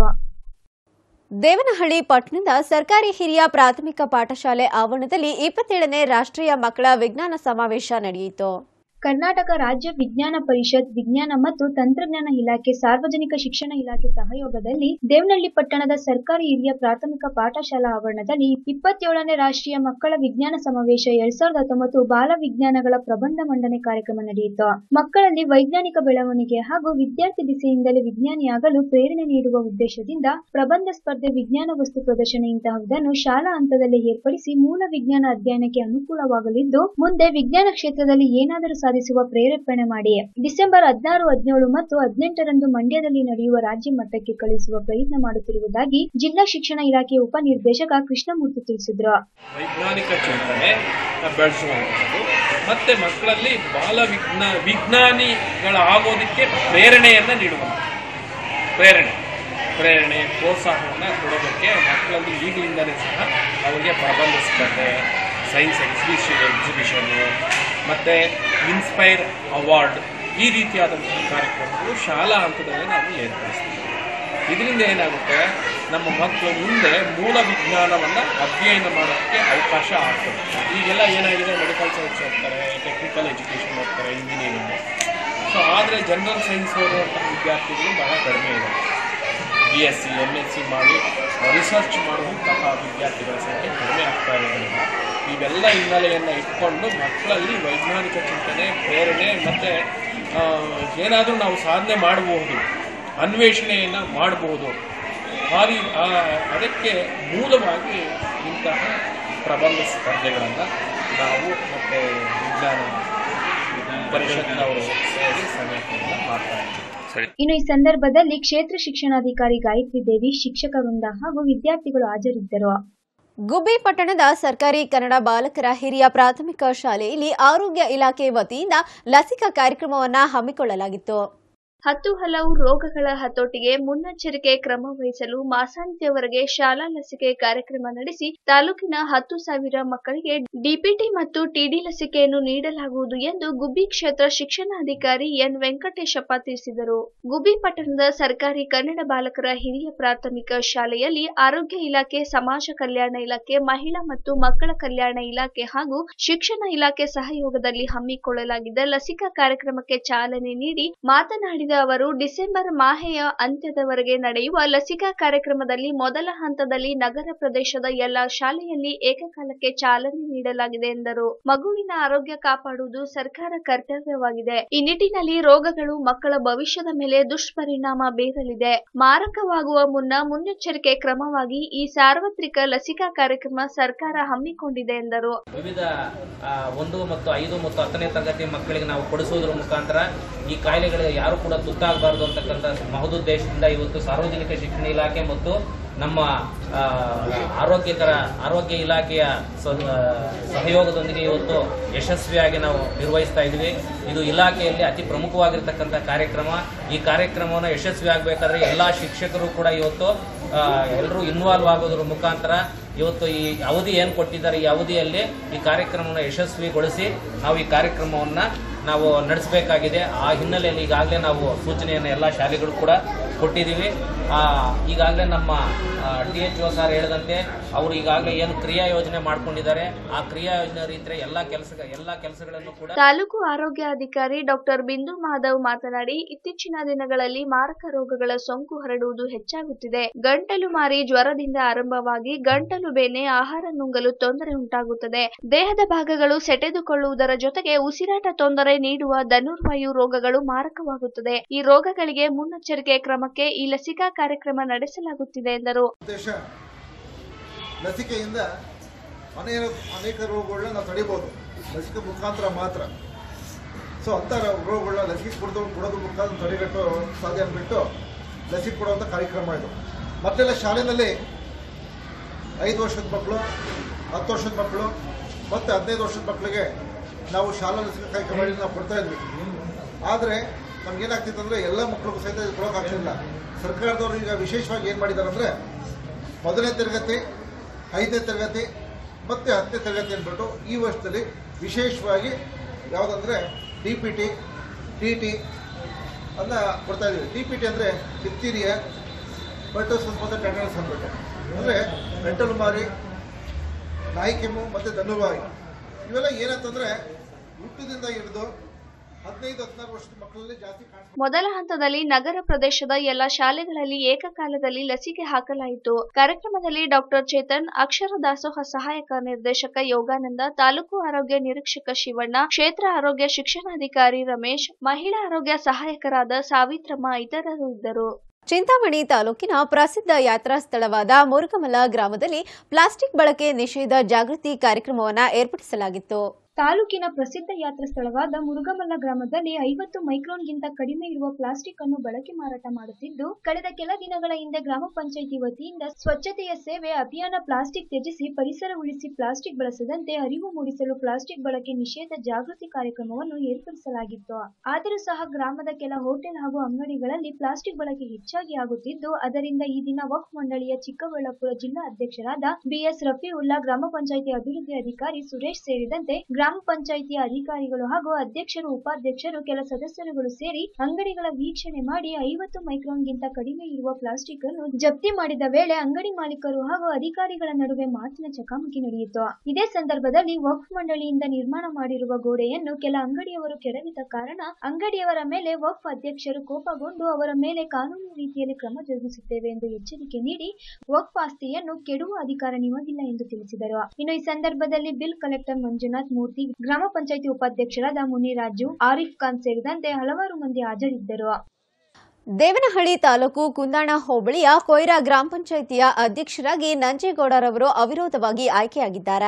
ದೇವನಹಳ್ಳಿ ಪಟ್ಟಣದ ಸರ್ಕಾರಿ ಹಿರಿಯ ಪ್ರಾಥಮಿಕ ಪಾಠಶಾಲೆ ಆವರಣದಲ್ಲಿ ಇಪ್ಪತ್ತೇಳನೇ ರಾಷ್ಟ್ರೀಯ ಮಕ್ಕಳ ವಿಜ್ಞಾನ ಸಮಾವೇಶ ನಡೆಯಿತು ಕರ್ನಾಟಕ ರಾಜ್ಯ ವಿಜ್ಞಾನ ಪರಿಷತ್ ವಿಜ್ಞಾನ ಮತ್ತು ತಂತ್ರಜ್ಞಾನ ಇಲಾಖೆ ಸಾರ್ವಜನಿಕ ಶಿಕ್ಷಣ ಇಲಾಖೆ ಸಹಯೋಗದಲ್ಲಿ ದೇವನಹಳ್ಳಿ ಪಟ್ಟಣದ ಸರ್ಕಾರಿ ಹಿರಿಯ ಪ್ರಾಥಮಿಕ ಪಾಠಶಾಲಾ ಆವರಣದಲ್ಲಿ ಇಪ್ಪತ್ತೇಳನೇ ರಾಷ್ಟ್ರೀಯ ಮಕ್ಕಳ ವಿಜ್ಞಾನ ಸಮಾವೇಶ ಎರಡ್ ಸಾವಿರದ ಹತ್ತೊಂಬತ್ತು ಬಾಲ ವಿಜ್ಞಾನಗಳ ಪ್ರಬಂಧ ಮಂಡನೆ ಕಾರ್ಯಕ್ರಮ ನಡೆಯಿತು ಮಕ್ಕಳಲ್ಲಿ ವೈಜ್ಞಾನಿಕ ಬೆಳವಣಿಗೆ ಹಾಗೂ ವಿದ್ಯಾರ್ಥಿ ದಿಸೆಯಿಂದಲೇ ವಿಜ್ಞಾನಿಯಾಗಲು ಪ್ರೇರಣೆ ನೀಡುವ ಉದ್ದೇಶದಿಂದ ಪ್ರಬಂಧ ಸ್ಪರ್ಧೆ ವಿಜ್ಞಾನ ವಸ್ತು ಪ್ರದರ್ಶನ ಇಂತಹದನ್ನು ಶಾಲಾ ಹಂತದಲ್ಲಿ ಏರ್ಪಡಿಸಿ ಮೂಲ ವಿಜ್ಞಾನ ಅಧ್ಯಯನಕ್ಕೆ ಅನುಕೂಲವಾಗಲಿದ್ದು ಮುಂದೆ ವಿಜ್ಞಾನ ಕ್ಷೇತ್ರದಲ್ಲಿ ಏನಾದರೂ ಸಾಧಿಸುವ ಪ್ರೇರೇಪಣೆ ಮಾಡಿ ಡಿಸೆಂಬರ್ ಹದಿನಾರು ಹದಿನೇಳು ಮತ್ತು ಹದಿನೆಂಟರಂದು ಮಂಡ್ಯದಲ್ಲಿ ನಡೆಯುವ ರಾಜ್ಯ ಮಟ್ಟಕ್ಕೆ ಕಳುಹಿಸುವ ಪ್ರಯತ್ನ ಮಾಡುತ್ತಿರುವುದಾಗಿ ಜಿಲ್ಲಾ ಶಿಕ್ಷಣ ಇಲಾಖೆಯ ಉಪನಿರ್ದೇಶಕ ಕೃಷ್ಣಮೂರ್ತಿ ತಿಳಿಸಿದ್ರು ವೈಜ್ಞಾನಿಕ ಚಿಂತನೆ ಬೆಳೆಸುವಂಥದ್ದು ಮತ್ತೆ ಮಕ್ಕಳಲ್ಲಿ ಬಾಲ ವಿಜ್ಞಾ ವಿಜ್ಞಾನಿಗಳಾಗೋದಕ್ಕೆ ಪ್ರೇರಣೆಯನ್ನು ನೀಡುವಂಥದ್ದು ಪ್ರೇರಣೆ ಪ್ರೇರಣೆ ಪ್ರೋತ್ಸಾಹವನ್ನು ಕೊಡೋದಕ್ಕೆ ಮಕ್ಕಳಲ್ಲಿ ಈಗಲಿಂದಲೇ ಸಹ ಅವರಿಗೆ ಪ್ರಬಂಧ ಸ್ಪರ್ಧೆ ಸೈನ್ಸ್ ಎಕ್ಸಿಬಿಷನ್ ಎಕ್ಸಿಬಿಷನ್ನು ಮತ್ತು ಇನ್ಸ್ಪೈರ್ ಅವಾರ್ಡ್ ಈ ರೀತಿಯಾದಂತಹ ಕಾರ್ಯಕ್ರಮಗಳು ಶಾಲಾ ಹಂತದಲ್ಲಿ ನಾವು ಏರ್ಪಡಿಸ್ತೀವಿ ಇದರಿಂದ ಏನಾಗುತ್ತೆ ನಮ್ಮ ಮಕ್ಕಳು ಮುಂದೆ ಮೂಲ ವಿಜ್ಞಾನವನ್ನು ಅಧ್ಯಯನ ಮಾಡೋಕ್ಕೆ ಅವಕಾಶ ಆಗ್ತದೆ ಈಗೆಲ್ಲ ಏನಾಗಿದೆ ಮೆಡಿಕಲ್ ಸೈನ್ಸ್ ಹೋಗ್ತಾರೆ ಟೆಕ್ನಿಕಲ್ ಎಜುಕೇಷನ್ ಹೋಗ್ತಾರೆ ಇಂಜಿನಿಯರಿಂಗ್ ಸೊ ಆದರೆ ಜನರಲ್ ಸೈನ್ಸ್ ಓದುವಂಥ ವಿದ್ಯಾರ್ಥಿಗಳು ಬಹಳ ಕಡಿಮೆ ಇದೆ B S C M S C ಮಾಡಿ ರಿಸರ್ಚ್ ಮಾಡುವಂತಹ ವಿದ್ಯಾರ್ಥಿಗಳ ಸಂಖ್ಯೆ ಕಡಿಮೆ ಆಗ್ತಾ ಇರೋದ್ರಿಂದ ಇವೆಲ್ಲ ಹಿನ್ನೆಲೆಯನ್ನು ಇಟ್ಕೊಂಡು ಮಕ್ಕಳಲ್ಲಿ ವೈಜ್ಞಾನಿಕ ಚಿಂತನೆ ಪ್ರೇರಣೆ ಮತ್ತು ಏನಾದರೂ ನಾವು ಸಾಧನೆ ಮಾಡಬಹುದು ಅನ್ವೇಷಣೆಯನ್ನು ಮಾಡಬಹುದು ಆ ರೀ ಆ- ಅದಕ್ಕೆ ಮೂಲವಾಗಿ ಇಂತಹ ಪ್ರಬಂಧ ಸ್ಪರ್ಧೆಗಳನ್ನು ನಾವು ಮತ್ತು ವಿಜ್ಞಾನ ಪರಿಷತ್ನವರು ಸೇರಿ ಸಂಘಟನೆಯನ್ನು ಮಾಡ್ತಾ ಇದ್ದೀವಿ ಇನ್ನು ಈ ಸಂದರ್ಭದಲ್ಲಿ ಕ್ಷೇತ್ರ ಶಿಕ್ಷಣಾಧಿಕಾರಿ ಗಾಯತ್ರಿ ದೇವಿ ಶಿಕ್ಷಕ ವೃಂದ ಹಾಗೂ ವಿದ್ಯಾರ್ಥಿಗಳು ಹಾಜರಿದ್ದರು ಗುಬ್ಬಿ ಪಟ್ಟಣದ ಸರ್ಕಾರಿ ಕನ್ನಡ ಬಾಲಕರ ಹಿರಿಯ ಪ್ರಾಥಮಿಕ ಶಾಲೆಯಲ್ಲಿ ಆರೋಗ್ಯ ಇಲಾಖೆ ವತಿಯಿಂದ ಲಸಿಕಾ ಕಾರ್ಯಕ್ರಮವನ್ನು ಹಮ್ಮಿಕೊಳ್ಳಲಾಗಿತ್ತು ಹತ್ತು ಹಲವು ರೋಗಗಳ ಹತೋಟಿಗೆ ಮುನ್ನೆಚ್ಚರಿಕೆ ಕ್ರಮ ವಹಿಸಲು ಮಾಸಾಂತ್ಯವರೆಗೆ ಶಾಲಾ ಲಸಿಕೆ ಕಾರ್ಯಕ್ರಮ ನಡೆಸಿ ತಾಲೂಕಿನ ಹತ್ತು ಸಾವಿರ ಮಕ್ಕಳಿಗೆ ಡಿಪಿಟಿ ಮತ್ತು ಟಿಡಿ ಲಸಿಕೆಯನ್ನು ನೀಡಲಾಗುವುದು ಎಂದು ಗುಬ್ಬಿ ಕ್ಷೇತ್ರ ಶಿಕ್ಷಣಾಧಿಕಾರಿ ಎನ್ ವೆಂಕಟೇಶಪ್ಪ ತಿಳಿಸಿದರು ಗುಬ್ಬಿ ಪಟ್ಟಣದ ಸರ್ಕಾರಿ ಕನ್ನಡ ಬಾಲಕರ ಹಿರಿಯ ಪ್ರಾಥಮಿಕ ಶಾಲೆಯಲ್ಲಿ ಆರೋಗ್ಯ ಇಲಾಖೆ ಸಮಾಜ ಕಲ್ಯಾಣ ಇಲಾಖೆ ಮಹಿಳಾ ಮತ್ತು ಮಕ್ಕಳ ಕಲ್ಯಾಣ ಇಲಾಖೆ ಹಾಗೂ ಶಿಕ್ಷಣ ಇಲಾಖೆ ಸಹಯೋಗದಲ್ಲಿ ಹಮ್ಮಿಕೊಳ್ಳಲಾಗಿದ್ದ ಲಸಿಕಾ ಕಾರ್ಯಕ್ರಮಕ್ಕೆ ಚಾಲನೆ ನೀಡಿ ಮಾತನಾಡಿದ ಅವರು ಡಿಸೆಂಬರ್ ಮಾಹೆಯ ಅಂತ್ಯದವರೆಗೆ ನಡೆಯುವ ಲಸಿಕಾ ಕಾರ್ಯಕ್ರಮದಲ್ಲಿ ಮೊದಲ ಹಂತದಲ್ಲಿ ನಗರ ಪ್ರದೇಶದ ಎಲ್ಲಾ ಶಾಲೆಯಲ್ಲಿ ಏಕಕಾಲಕ್ಕೆ ಚಾಲನೆ ನೀಡಲಾಗಿದೆ ಎಂದರು ಮಗುವಿನ ಆರೋಗ್ಯ ಕಾಪಾಡುವುದು ಸರ್ಕಾರ ಕರ್ತವ್ಯವಾಗಿದೆ ಈ ನಿಟ್ಟಿನಲ್ಲಿ ರೋಗಗಳು ಮಕ್ಕಳ ಭವಿಷ್ಯದ ಮೇಲೆ ದುಷ್ಪರಿಣಾಮ ಬೀರಲಿದೆ ಮಾರಕವಾಗುವ ಮುನ್ನ ಮುನ್ನೆಚ್ಚರಿಕೆ ಕ್ರಮವಾಗಿ ಈ ಸಾರ್ವತ್ರಿಕ ಲಸಿಕಾ ಕಾರ್ಯಕ್ರಮ ಸರ್ಕಾರ ಹಮ್ಮಿಕೊಂಡಿದೆ ಎಂದರು ವಿವಿಧ ಆ, ಒಂದು ಮತ್ತು ಐದು ಮತ್ತು ಹತ್ತನೇ ತರಗತಿ ಮಕ್ಕಳಿಗೆ ನಾವು ಕೊಡಿಸೋದ್ರ ಮುಖಾಂತರ ಈ ಕಾಯಿಲೆಗಳಿಗೆ ಯಾರು ಕೂಡ ತುತ್ತಾಗಬಾರದು ಅಂತಕ್ಕಂಥ ಮಹದುದ್ದೇಶದಿಂದ ಇವತ್ತು ಸಾರ್ವಜನಿಕ ಶಿಕ್ಷಣ ಇಲಾಖೆ ಮತ್ತು ನಮ್ಮ ಆ, ಆರೋಗ್ಯಕರ ಆರೋಗ್ಯ ಇಲಾಖೆಯ ಸ- ಆ, ಸಹಯೋಗದೊಂದಿಗೆ ಇವತ್ತು ಯಶಸ್ವಿಯಾಗಿ ನಾವು ನಿರ್ವಹಿಸ್ತಾ ಇದ್ದೀವಿ ಇದು ಇಲಾಖೆಯಲ್ಲಿ ಅತಿ ಪ್ರಮುಖವಾಗಿರ್ತಕ್ಕಂಥ ಕಾರ್ಯಕ್ರಮ ಈ ಕಾರ್ಯಕ್ರಮವನ್ನು ಯಶಸ್ವಿ ಆಗಬೇಕಾದ್ರೆ ಎಲ್ಲ ಶಿಕ್ಷಕರು ಕೂಡ ಇವತ್ತು ಎಲ್ಲರೂ ಇನ್ವಾಲ್ವ್ ಆಗೋದ್ರ ಮುಖಾಂತರ ಇವತ್ತು ಈ ಅವಧಿ ಏನು ಕೊಟ್ಟಿದ್ದಾರೆ ಈ ಅವಧಿಯಲ್ಲಿ ಈ ಕಾರ್ಯಕ್ರಮವನ್ನು ಯಶಸ್ವಿಗೊಳಿಸಿ ನಾವು ಈ ಕಾರ್ಯಕ್ರಮವನ್ನು ನಾವು ನಡೆಸಬೇಕಾಗಿದೆ ಆ ಹಿನ್ನೆಲೆಯಲ್ಲಿ ಈಗಾಗಲೇ ನಾವು ಸೂಚನೆಯನ್ನು ಎಲ್ಲ ಶಾಲೆಗಳು ಕೂಡ ಕೊಟ್ಟಿದ್ದೀವಿ ಆ, ಈಗಾಗಲೇ ನಮ್ಮ ಟಿ ಎಚ್ ಒ ಸರ್ ಹೇಳಿದಂತೆ ಅವರು ಈಗಾಗಲೇ ಏನು ಕ್ರಿಯಾ ಯೋಜನೆ ಮಾಡ್ಕೊಂಡಿದ್ದಾರೆ ಆ ಕ್ರಿಯಾ ಯೋಜನೆ ರೀತಿಯ ಎಲ್ಲ ಕೆಲಸ ಎಲ್ಲ ಕೆಲಸಗಳನ್ನು ಕೂಡ ತಾಲೂಕು ಆರೋಗ್ಯಾಧಿಕಾರಿ ಡಾಕ್ಟರ್ ಬಿಂದು ಮಾಧವ್ ಮಾತನಾಡಿ ಇತ್ತೀಚಿನ ದಿನಗಳಲ್ಲಿ ಮಾರಕ ರೋಗಗಳ ಸೋಂಕು ಹರಡುವುದು ಹೆಚ್ಚಾಗುತ್ತಿದೆ ಗಂಟಲು ಮಾರಿ ಜ್ವರದಿಂದ ಆರಂಭವಾಗಿ ಗಂಟಲು ಬೇನೆ ಆಹಾರ ನುಂಗಲು ತೊಂದರೆ ಉಂಟಾಗುತ್ತದೆ ದೇಹದ ಭಾಗಗಳು ಸೆಟೆದುಕೊಳ್ಳುವುದರ ಜೊತೆಗೆ ಉಸಿರಾಟ ತೊಂದರೆ ನೀಡುವ ಧನುರ್ವಾಯು ರೋಗಗಳು ಮಾರಕವಾಗುತ್ತದೆ ಈ ರೋಗಗಳಿಗೆ ಮುನ್ನೆಚ್ಚರಿಕೆ ಕ್ರಮಕ್ಕೆ ಈ ಲಸಿಕಾ ಕಾರ್ಯಕ್ರಮ ನಡೆಸಲಾಗುತ್ತಿದೆ ಎಂದರು ಉದ್ದೇಶ ಲಸಿಕೆಯಿಂದ ಅನೇಕ ಅನೇಕ ರೋಗಗಳನ್ನ ನಾವು ತಡಿಬೋದು ಲಸಿಕೆ ಮುಖಾಂತರ ಮಾತ್ರ ಸೊ ಅಂಥ ರೋಗಗಳನ್ನ ಲಸಿಕೆ ಕೊಡೋದು ಕೊಡೋದ್ರ ಮುಖಾಂತರ ತಡೆಗಟ್ಟೋ ಸಾಧ್ಯ ಅಂದ್ಬಿಟ್ಟು ಲಸಿಕೆ ಕೊಡುವಂಥ ಕಾರ್ಯಕ್ರಮ ಇದು ಮೊದಲೆಲ್ಲ ಶಾಲೆಯಲ್ಲಿ ಐದು ವರ್ಷದ ಮಕ್ಕಳು ಹತ್ತು ವರ್ಷದ ಮಕ್ಕಳು ಮತ್ತು ಹದಿನೈದು ವರ್ಷದ ಮಕ್ಕಳಿಗೆ ನಾವು ಶಾಲಾ ಲಸಿಕೆ ಕಾರ್ಯಕ್ರಮ ನಾವು ಕೊಡ್ತಾ ಇದ್ವಿ ಆದರೆ ನಮ್ಗೇನಾಗ್ತಿತ್ತು ಅಂದರೆ ಎಲ್ಲ ಮಕ್ಕಳಿಗೂ ಸಹಿತ ಇದು ಕೊಡೋಕ್ಕಾಗ್ತಿಲ್ಲ ಸರ್ಕಾರದವರು ಈಗ ವಿಶೇಷವಾಗಿ ಏನು ಮಾಡಿದ್ದಾರೆ ಅಂದರೆ ಮೊದಲನೇ ತರಗತಿ ಐದನೇ ತರಗತಿ ಮತ್ತು ಹತ್ತನೇ ತರಗತಿ ಅಂದ್ಬಿಟ್ಟು ಈ ವರ್ಷದಲ್ಲಿ ವಿಶೇಷವಾಗಿ ಯಾವುದಂದರೆ D P T T T ಅನ್ನ ಕೊಡ್ತಾ ಇದ್ದೀವಿ ಡಿ ಪಿ ಟಿ ಅಂದರೆ ಡಿಪ್ತೀರಿಯಾ ಪರ್ಟೋಸಸ್ ಮತ್ತು ಟೆಟನಸ್ ಅಂದ್ಬಿಟ್ಟು ಅಂದರೆ ಗಂಟಲು ಮಾರಿ ನಾಯಿ ಕೆಮ್ಮು ಮತ್ತು ಧನುವಾಯಿ ಇವೆಲ್ಲ ಏನಂತಂದರೆ ಹುಟ್ಟದಿಂದ ಹಿಡಿದು ಹದಿನೈದು ಹದಿನಾರು ವರ್ಷದ ಮಕ್ಕಳಲ್ಲಿ ಜಾಸ್ತಿ ಕಾಣಿಸ್ತಾರೆ ಮೊದಲ ಹಂತದಲ್ಲಿ ನಗರ ಪ್ರದೇಶದ ಎಲ್ಲ ಶಾಲೆಗಳಲ್ಲಿ ಏಕಕಾಲದಲ್ಲಿ ಲಸಿಕೆ ಹಾಕಲಾಯಿತು ಕಾರ್ಯಕ್ರಮದಲ್ಲಿ ಡಾಕ್ಟರ್ ಚೇತನ್ ಅಕ್ಷರ ದಾಸೋಹ ಸಹಾಯಕ ನಿರ್ದೇಶಕ ಯೋಗಾನಂದ ತಾಲೂಕು ಆರೋಗ್ಯ ನಿರೀಕ್ಷಕ ಶಿವಣ್ಣ ಕ್ಷೇತ್ರ ಆರೋಗ್ಯ ಶಿಕ್ಷಣಾಧಿಕಾರಿ ರಮೇಶ್ ಮಹಿಳಾ ಆರೋಗ್ಯ ಸಹಾಯಕರಾದ ಸಾವಿತ್ರಮ್ಮ ಇತರರು ಇದ್ದರು ಚಿಂತಾಮಣಿ ತಾಲೂಕಿನ ಪ್ರಸಿದ್ಧ ಯಾತ್ರಾ ಸ್ಥಳವಾದ ಮುರುಗಮಲ ಗ್ರಾಮದಲ್ಲಿ ಪ್ಲಾಸ್ಟಿಕ್ ಬಳಕೆ ನಿಷೇಧ ಜಾಗೃತಿ ಕಾರ್ಯಕ್ರಮವನ್ನು ಏರ್ಪಡಿಸಲಾಗಿತ್ತು ತಾಲೂಕಿನ ಪ್ರಸಿದ್ಧ ಯಾತ್ರಾ ಸ್ಥಳವಾದ ಮುರುಗಮಲ್ಲ ಗ್ರಾಮದಲ್ಲಿ ಐವತ್ತು ಮೈಕ್ರಾನ್ಗಿಂತ ಕಡಿಮೆ ಇರುವ ಪ್ಲಾಸ್ಟಿಕ್ ಅನ್ನು ಬಳಕೆ ಮಾರಾಟ ಮಾಡುತ್ತಿದ್ದು ಕಳೆದ ಕೆಲ ದಿನಗಳ ಹಿಂದೆ ಗ್ರಾಮ ಪಂಚಾಯಿತಿ ವತಿಯಿಂದ ಸ್ವಚ್ಛತೆಯ ಸೇವೆ ಅಭಿಯಾನ ಪ್ಲಾಸ್ಟಿಕ್ ತ್ಯಜಿಸಿ ಪರಿಸರ ಉಳಿಸಿ ಪ್ಲಾಸ್ಟಿಕ್ ಬಳಸದಂತೆ ಅರಿವು ಮೂಡಿಸಲು ಪ್ಲಾಸ್ಟಿಕ್ ಬಳಕೆ ನಿಷೇಧ ಜಾಗೃತಿ ಕಾರ್ಯಕ್ರಮವನ್ನು ಏರ್ಪಡಿಸಲಾಗಿತ್ತು ಆದರೂ ಸಹ ಗ್ರಾಮದ ಕೆಲ ಹೋಟೆಲ್ ಹಾಗೂ ಅಂಗಡಿಗಳಲ್ಲಿ ಪ್ಲಾಸ್ಟಿಕ್ ಬಳಕೆ ಹೆಚ್ಚಾಗಿ ಆಗುತ್ತಿದ್ದು ಅದರಿಂದ ಈ ದಿನ ವಕ್ಫ್ ಮಂಡಳಿಯ ಚಿಕ್ಕಬಳ್ಳಾಪುರ ಜಿಲ್ಲಾ ಅಧ್ಯಕ್ಷರಾದ ಬಿಎಸ್ ರಫೀವುಲ್ಲಾ ಗ್ರಾಮ ಪಂಚಾಯಿತಿ ಅಭಿವೃದ್ಧಿ ಅಧಿಕಾರಿ ಸುರೇಶ್ ಸೇರಿದಂತೆ ಗ್ರಾಮ ಪಂಚಾಯಿತಿಯ ಅಧಿಕಾರಿಗಳು ಹಾಗೂ ಅಧ್ಯಕ್ಷರು ಉಪಾಧ್ಯಕ್ಷರು ಕೆಲ ಸದಸ್ಯರುಗಳು ಸೇರಿ ಅಂಗಡಿಗಳ ವೀಕ್ಷಣೆ ಮಾಡಿ ಐವತ್ತು ಮೈಕ್ರಾನ್ಗಿಂತ ಕಡಿಮೆ ಇರುವ ಪ್ಲಾಸ್ಟಿಕ್ ಅನ್ನು ಜಪ್ತಿ ಮಾಡಿದ ವೇಳೆ ಅಂಗಡಿ ಮಾಲೀಕರು ಹಾಗೂ ಅಧಿಕಾರಿಗಳ ನಡುವೆ ಮಾತಿನ ಚಕಮಕಿ ನಡೆಯಿತು ಇದೇ ಸಂದರ್ಭದಲ್ಲಿ ವಕ್ಫ್ ಮಂಡಳಿಯಿಂದ ನಿರ್ಮಾಣ ಮಾಡಿರುವ ಗೋಡೆಯನ್ನು ಕೆಲ ಅಂಗಡಿಯವರು ಕೆಡವಿದ ಕಾರಣ ಅಂಗಡಿಯವರ ಮೇಲೆ ವಕ್ಫ್ ಅಧ್ಯಕ್ಷರು ಕೋಪಗೊಂಡು ಅವರ ಮೇಲೆ ಕಾನೂನು ರೀತಿಯಲ್ಲಿ ಕ್ರಮ ಜರುಗಿಸುತ್ತೇವೆ ಎಂದು ಎಚ್ಚರಿಕೆ ನೀಡಿ ವಕ್ಫ್ ಆಸ್ತಿಯನ್ನು ಕೆಡುವ ಅಧಿಕಾರ ನಿಮಗಿಲ್ಲ ಎಂದು ತಿಳಿಸಿದರು ಇನ್ನು ಈ ಸಂದರ್ಭದಲ್ಲಿ ಬಿಲ್ ಕಲೆಕ್ಟರ್ ಮಂಜುನಾಥ್ ಮೂರ್ತಿ ಗ್ರಾಮ ಪಂಚಾಯಿತಿ ಉಪಾಧ್ಯಕ್ಷರಾದ ಮುನಿರಾಜು ಆರಿಫ್ ಖಾನ್ ಸೇರಿದಂತೆ ಹಲವಾರು ಮಂದಿ ಹಾಜರಿದ್ದರು ದೇವನಹಳ್ಳಿ ತಾಲೂಕು ಕುಂದಾಣ ಹೋಬಳಿಯ ಕೊಯ್ರಾ ಗ್ರಾಮ ಪಂಚಾಯಿತಿಯ ಅಧ್ಯಕ್ಷರಾಗಿ ನಂಜೇಗೌಡರವರು ಅವಿರೋಧವಾಗಿ ಆಯ್ಕೆಯಾಗಿದ್ದಾರೆ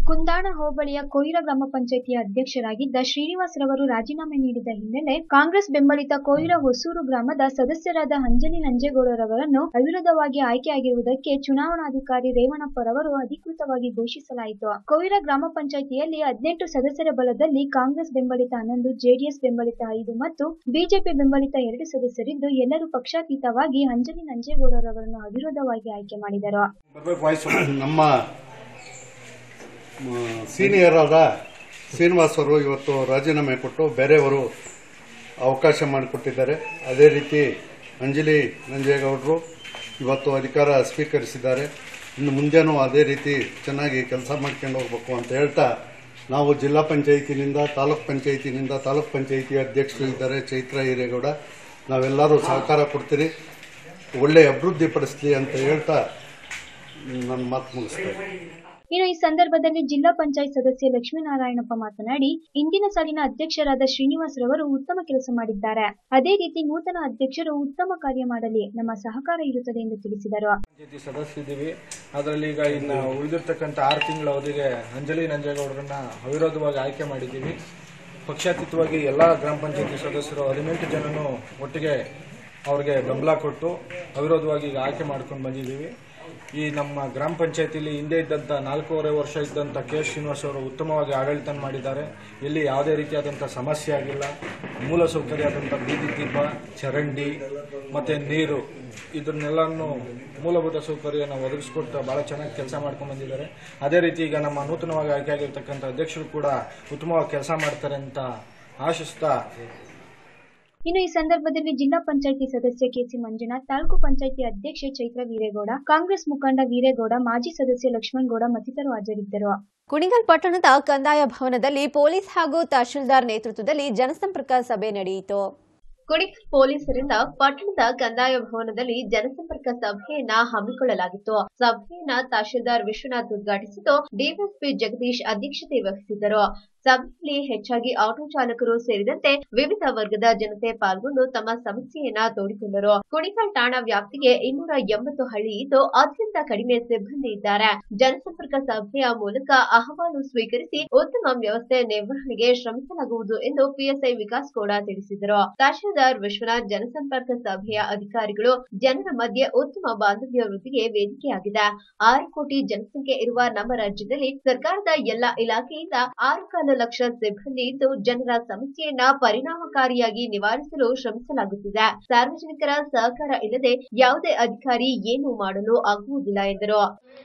ಕುಂದಾಣ ಹೋಬಳಿಯ ಕೊಯ್ರ ಗ್ರಾಮ ಪಂಚಾಯಿತಿಯ ಅಧ್ಯಕ್ಷರಾಗಿದ್ದ ಶ್ರೀನಿವಾಸ್ ರವರು ರಾಜೀನಾಮೆ ನೀಡಿದ ಹಿನ್ನೆಲೆ ಕಾಂಗ್ರೆಸ್ ಬೆಂಬಲಿತ ಕೊಯ್ರ ಹೊಸೂರು ಗ್ರಾಮದ ಸದಸ್ಯರಾದ ಅಂಜಲಿ ನಂಜೇಗೌಡರವರನ್ನು ಅವಿರೋಧವಾಗಿ ಆಯ್ಕೆಯಾಗಿರುವುದಕ್ಕೆ ಚುನಾವಣಾಧಿಕಾರಿ ರೇವಣ್ಣಪ್ಪರವರು ಅಧಿಕೃತವಾಗಿ ಘೋಷಿಸಲಾಯಿತು ಕೊಯ್ರ ಗ್ರಾಮ ಪಂಚಾಯಿತಿಯಲ್ಲಿ ಹದಿನೆಂಟು ಸದಸ್ಯರ ಬಲದಲ್ಲಿ ಕಾಂಗ್ರೆಸ್ ಬೆಂಬಲಿತ ಹನ್ನೊಂದು ಜೆಡಿಎಸ್ ಬೆಂಬಲಿತ ಐದು ಮತ್ತು ಬಿಜೆಪಿ ಬೆಂಬಲಿತ ಎರಡು ಸದಸ್ಯರಿದ್ದು ಎಲ್ಲರೂ ಪಕ್ಷಾತೀತವಾಗಿ ಅಂಜಲಿ ನಂಜೇಗೌಡರವರನ್ನು ಅವಿರೋಧವಾಗಿ ಆಯ್ಕೆ ಮಾಡಿದರು ಬರ್ಬೇಕು ವಾಯ್ಸ್ ನಮ್ಮ ಸೀನಿಯರ್ ಆದ ಶ್ರೀನಿವಾಸ್ ಅವರು ಇವತ್ತು ರಾಜೀನಾಮೆ ಕೊಟ್ಟು ಬೇರೆಯವರು ಅವಕಾಶ ಮಾಡಿಕೊಟ್ಟಿದ್ದಾರೆ ಅದೇ ರೀತಿ ಅಂಜಲಿ ನಂಜೇಗೌಡರು ಇವತ್ತು ಅಧಿಕಾರ ಸ್ವೀಕರಿಸಿದ್ದಾರೆ ಇನ್ನು ಮುಂದೆನೂ ಅದೇ ರೀತಿ ಚೆನ್ನಾಗಿ ಕೆಲಸ ಮಾಡ್ಕೊಂಡು ಹೋಗ್ಬೇಕು ಅಂತ ಹೇಳ್ತಾ ನಾವು ಜಿಲ್ಲಾ ಪಂಚಾಯಿತಿನಿಂದ ತಾಲೂಕ್ ಪಂಚಾಯಿತಿನಿಂದ ತಾಲೂಕ್ ಪಂಚಾಯಿತಿ ಅಧ್ಯಕ್ಷರು ಇದ್ದಾರೆ ಚೈತ್ರ ಹಿರೇಗೌಡ ನಾವೆಲ್ಲರೂ ಸಹಕಾರ ಕೊಡ್ತೀರಿ ಒಳ್ಳೆ ಅಭಿವೃದ್ಧಿ ಪಡಿಸ್ಲಿ ಅಂತ ಹೇಳ್ತಾ ನನ್ನ ಮಾತು ಮುಗಿಸ್ತೇನೆ ಇನ್ನು ಈ ಸಂದರ್ಭದಲ್ಲಿ ಜಿಲ್ಲಾ ಪಂಚಾಯತ್ ಸದಸ್ಯ ಲಕ್ಷ್ಮೀನಾರಾಯಣಪ್ಪ ಮಾತನಾಡಿ ಇಂದಿನ ಸಾಲಿನ ಅಧ್ಯಕ್ಷರಾದ ಶ್ರೀನಿವಾಸ್ ರವರು ಉತ್ತಮ ಕೆಲಸ ಮಾಡಿದ್ದಾರೆ ಅದೇ ರೀತಿ ನೂತನ ಅಧ್ಯಕ್ಷರು ಉತ್ತಮ ಕಾರ್ಯ ಮಾಡಲಿ ನಮ್ಮ ಸಹಕಾರ ಇರುತ್ತದೆ ಎಂದು ತಿಳಿಸಿದರು ಪಂಚಾಯತಿ ಸದಸ್ಯರಿದ್ದೀವಿ ಅದರಲ್ಲಿ ಈಗ ಇನ್ನು ಉಳಿದಿರ್ತಕ್ಕಂಥ ಆರು ತಿಂಗಳ ಅವಧಿಗೆ ಅಂಜಲಿ ನಂಜೇಗೌಡರನ್ನ ಅವಿರೋಧವಾಗಿ ಆಯ್ಕೆ ಮಾಡಿದ್ದೀವಿ ಪಕ್ಷಾತೀತವಾಗಿ ಎಲ್ಲ ಗ್ರಾಮ ಪಂಚಾಯತಿ ಸದಸ್ಯರು ಹದಿನೆಂಟು ಜನನು ಒಟ್ಟಿಗೆ ಅವ್ರಿಗೆ ಬೆಂಬಲ ಕೊಟ್ಟು ಅವಿರೋಧವಾಗಿ ಈಗ ಆಯ್ಕೆ ಮಾಡ್ಕೊಂಡು ಬಂದಿದ್ದೀವಿ ಈ ನಮ್ಮ ಗ್ರಾಮ ಪಂಚಾಯತಿಲಿ ಹಿಂದೆ ಇದ್ದಂಥ ನಾಲ್ಕೂವರೆ ವರ್ಷ ಇದ್ದಂಥ ಕೆ ಶ್ರೀನಿವಾಸ್ ಅವರು ಉತ್ತಮವಾಗಿ ಆಡಳಿತ ಮಾಡಿದ್ದಾರೆ ಇಲ್ಲಿ ಯಾವುದೇ ರೀತಿಯಾದಂಥ ಸಮಸ್ಯೆ ಆಗಿಲ್ಲ ಮೂಲ ಸೌಕರ್ಯ ಆದಂಥ ಬೀದಿ ದೀಪ ಚರಂಡಿ ಮತ್ತು ನೀರು ಇದನ್ನೆಲ್ಲನೂ ಮೂಲಭೂತ ಸೌಕರ್ಯನ ಒದಗಿಸ್ಕೊಡ್ತಾ ಭಾಳ ಚೆನ್ನಾಗಿ ಕೆಲಸ ಮಾಡ್ಕೊಂಡು ಬಂದಿದ್ದಾರೆ ಅದೇ ರೀತಿ ಈಗ ನಮ್ಮ ನೂತನವಾಗಿ ಆಯ್ಕೆಯಾಗಿರ್ತಕ್ಕಂಥ ಅಧ್ಯಕ್ಷರು ಕೂಡ ಉತ್ತಮವಾಗಿ ಕೆಲಸ ಮಾಡ್ತಾರೆ ಅಂತ ಆಶಿಸ್ತಾ ಇನ್ನು ಈ ಸಂದರ್ಭದಲ್ಲಿ ಜಿಲ್ಲಾ ಪಂಚಾಯಿತಿ ಸದಸ್ಯ ಕೆಸಿ ಮಂಜುನಾಥ್ ತಾಲೂಕು ಪಂಚಾಯಿತಿ ಅಧ್ಯಕ್ಷೆ ಚೈತ್ರ ವೀರೇಗೌಡ ಕಾಂಗ್ರೆಸ್ ಮುಖಂಡ ವೀರೇಗೌಡ ಮಾಜಿ ಸದಸ್ಯ ಲಕ್ಷ್ಮಣಗೌಡ ಮತ್ತಿತರರು ಹಾಜರಿದ್ದರು ಕುಣಿಗಲ್ ಪಟ್ಟಣದ ಕಂದಾಯ ಭವನದಲ್ಲಿ ಪೊಲೀಸ್ ಹಾಗೂ ತಹಶೀಲ್ದಾರ್ ನೇತೃತ್ವದಲ್ಲಿ ಜನಸಂಪರ್ಕ ಸಭೆ ನಡೆಯಿತು ಕುಣಿಗಲ್ ಪೊಲೀಸರಿಂದ ಪಟ್ಟಣದ ಕಂದಾಯ ಭವನದಲ್ಲಿ ಜನಸಂಪರ್ಕ ಸಭೆಯನ್ನ ಹಮ್ಮಿಕೊಳ್ಳಲಾಗಿತ್ತು ಸಭೆಯನ್ನ ತಹಶೀಲ್ದಾರ್ ವಿಶ್ವನಾಥ್ ಉದ್ಘಾಟಿಸಿದ್ದು ಡಿವೈಎಸ್ಪಿ ಜಗದೀಶ್ ಅಧ್ಯಕ್ಷತೆ ವಹಿಸಿದ್ದರು ಸಭೆಯಲ್ಲಿ ಹೆಚ್ಚಾಗಿ ಆಟೋ ಚಾಲಕರು ಸೇರಿದಂತೆ ವಿವಿಧ ವರ್ಗದ ಜನತೆ ಪಾಲ್ಗೊಂಡು ತಮ್ಮ ಸಮಸ್ಯೆಯನ್ನ ತೋಡಿಕೊಂಡರು ಕುಣಿಗಲ್ ಠಾಣಾ ವ್ಯಾಪ್ತಿಗೆ ಇನ್ನೂರ ಎಂಬತ್ತು ಹಳ್ಳಿ ಇದ್ದು ಅತ್ಯಂತ ಕಡಿಮೆ ಸಿಬ್ಬಂದಿ ಇದ್ದಾರೆ ಜನಸಂಪರ್ಕ ಸಭೆಯ ಮೂಲಕ ಅಹವಾಲು ಸ್ವೀಕರಿಸಿ ಉತ್ತಮ ವ್ಯವಸ್ಥೆ ನಿರ್ವಹಣೆಗೆ ಶ್ರಮಿಸಲಾಗುವುದು ಎಂದು ಪಿಎಸ್ಐ ವಿಕಾಸ್ ಗೌಡ ತಿಳಿಸಿದರು ತಹಶೀಲ್ದಾರ್ ವಿಶ್ವನಾಥ್ ಜನಸಂಪರ್ಕ ಸಭೆಯ ಅಧಿಕಾರಿಗಳು ಜನರ ಮಧ್ಯೆ ಉತ್ತಮ ಬಾಂಧವ್ಯ ವೃದ್ಧಿಗೆ ವೇದಿಕೆಯಾಗಿದೆ ಆರು ಕೋಟಿ ಜನಸಂಖ್ಯೆ ಇರುವ ನಮ್ಮ ರಾಜ್ಯದಲ್ಲಿ ಸರ್ಕಾರದ ಎಲ್ಲಾ ಇಲಾಖೆಯಿಂದ ಆರು ಕಾಲು ಲಕ್ಷ ಸಿಬ್ಬಂದಿ ಇದ್ದು ಜನರ ಸಮಸ್ಯೆಯನ್ನ ಪರಿಣಾಮಕಾರಿಯಾಗಿ ನಿವಾರಿಸಲು ಶ್ರಮಿಸಲಾಗುತ್ತಿದೆ ಸಾರ್ವಜನಿಕರ ಸಹಕಾರ ಇಲ್ಲದೆ ಯಾವುದೇ ಅಧಿಕಾರಿ ಏನು ಮಾಡಲು ಆಗುವುದಿಲ್ಲ ಎಂದರು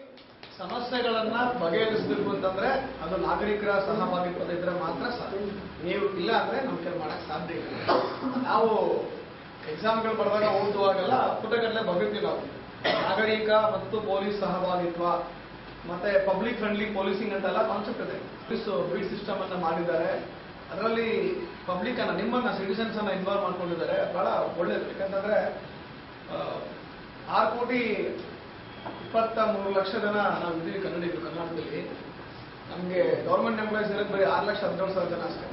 ಸಮಸ್ಯೆಗಳನ್ನ ಬಗೆಹರಿಸಬೇಕು ಅಂತಂದ್ರೆ ಅದು ನಾಗರಿಕರ ಸಹಭಾಗಿತ್ವದ ಇದ್ರೆ ಮಾತ್ರ ಸಾಧ್ಯ ನೀವು ಇಲ್ಲ ಅಂದ್ರೆ ನಮ್ ಕೈ ಮಾಡಕ್ ಸಾಧ್ಯ ಇಲ್ಲ ನಾವು ಎಕ್ಸಾಮ್ಗಳು ಬರೆದಾಗ ಓದುವಾಗೆಲ್ಲ ಪುಟಗಟ್ಟಲೆ ಬಗೆತೀವಿ ನಾವು ನಾಗರಿಕ ಮತ್ತು ಪೊಲೀಸ್ ಸಹಭಾಗಿತ್ವ ಮತ್ತೆ ಪಬ್ಲಿಕ್ ಫ್ರೆಂಡ್ಲಿ ಪೊಲೀಸಿಂಗ್ ಅಂತೆಲ್ಲ ಕಾನ್ಸೆಪ್ಟ್ ಇದೆ ಪೊಲೀಸ್ ಬೀಟ್ ಸಿಸ್ಟಮ್ ಅನ್ನ ಮಾಡಿದ್ದಾರೆ ಅದರಲ್ಲಿ ಪಬ್ಲಿಕ್ ಅನ್ನ ನಿಮ್ಮನ್ನ ಸಿಟಿಸನ್ಸ್ ಅನ್ನ ಇನ್ವಾಲ್ವ್ ಮಾಡ್ಕೊಂಡಿದ್ದಾರೆ ಬಹಳ ಒಳ್ಳೇದು ಯಾಕಂತಂದ್ರೆ ಆ, ಆರು ಕೋಟಿ ಇಪ್ಪತ್ತ ಮೂರು ಲಕ್ಷ ಜನ ನಾವು ಇದ್ದೀವಿ ಕನ್ನಡಿಗರು ಕರ್ನಾಟಕದಲ್ಲಿ ನಮಗೆ ಗೌರ್ಮೆಂಟ್ ಎಂಪ್ಲಾಯೀಸ್ ಇರೋದು ಬರೀ ಆರು ಲಕ್ಷ ಹದಿನೇಳು ಸಾವಿರ ಜನ ಅಷ್ಟೇ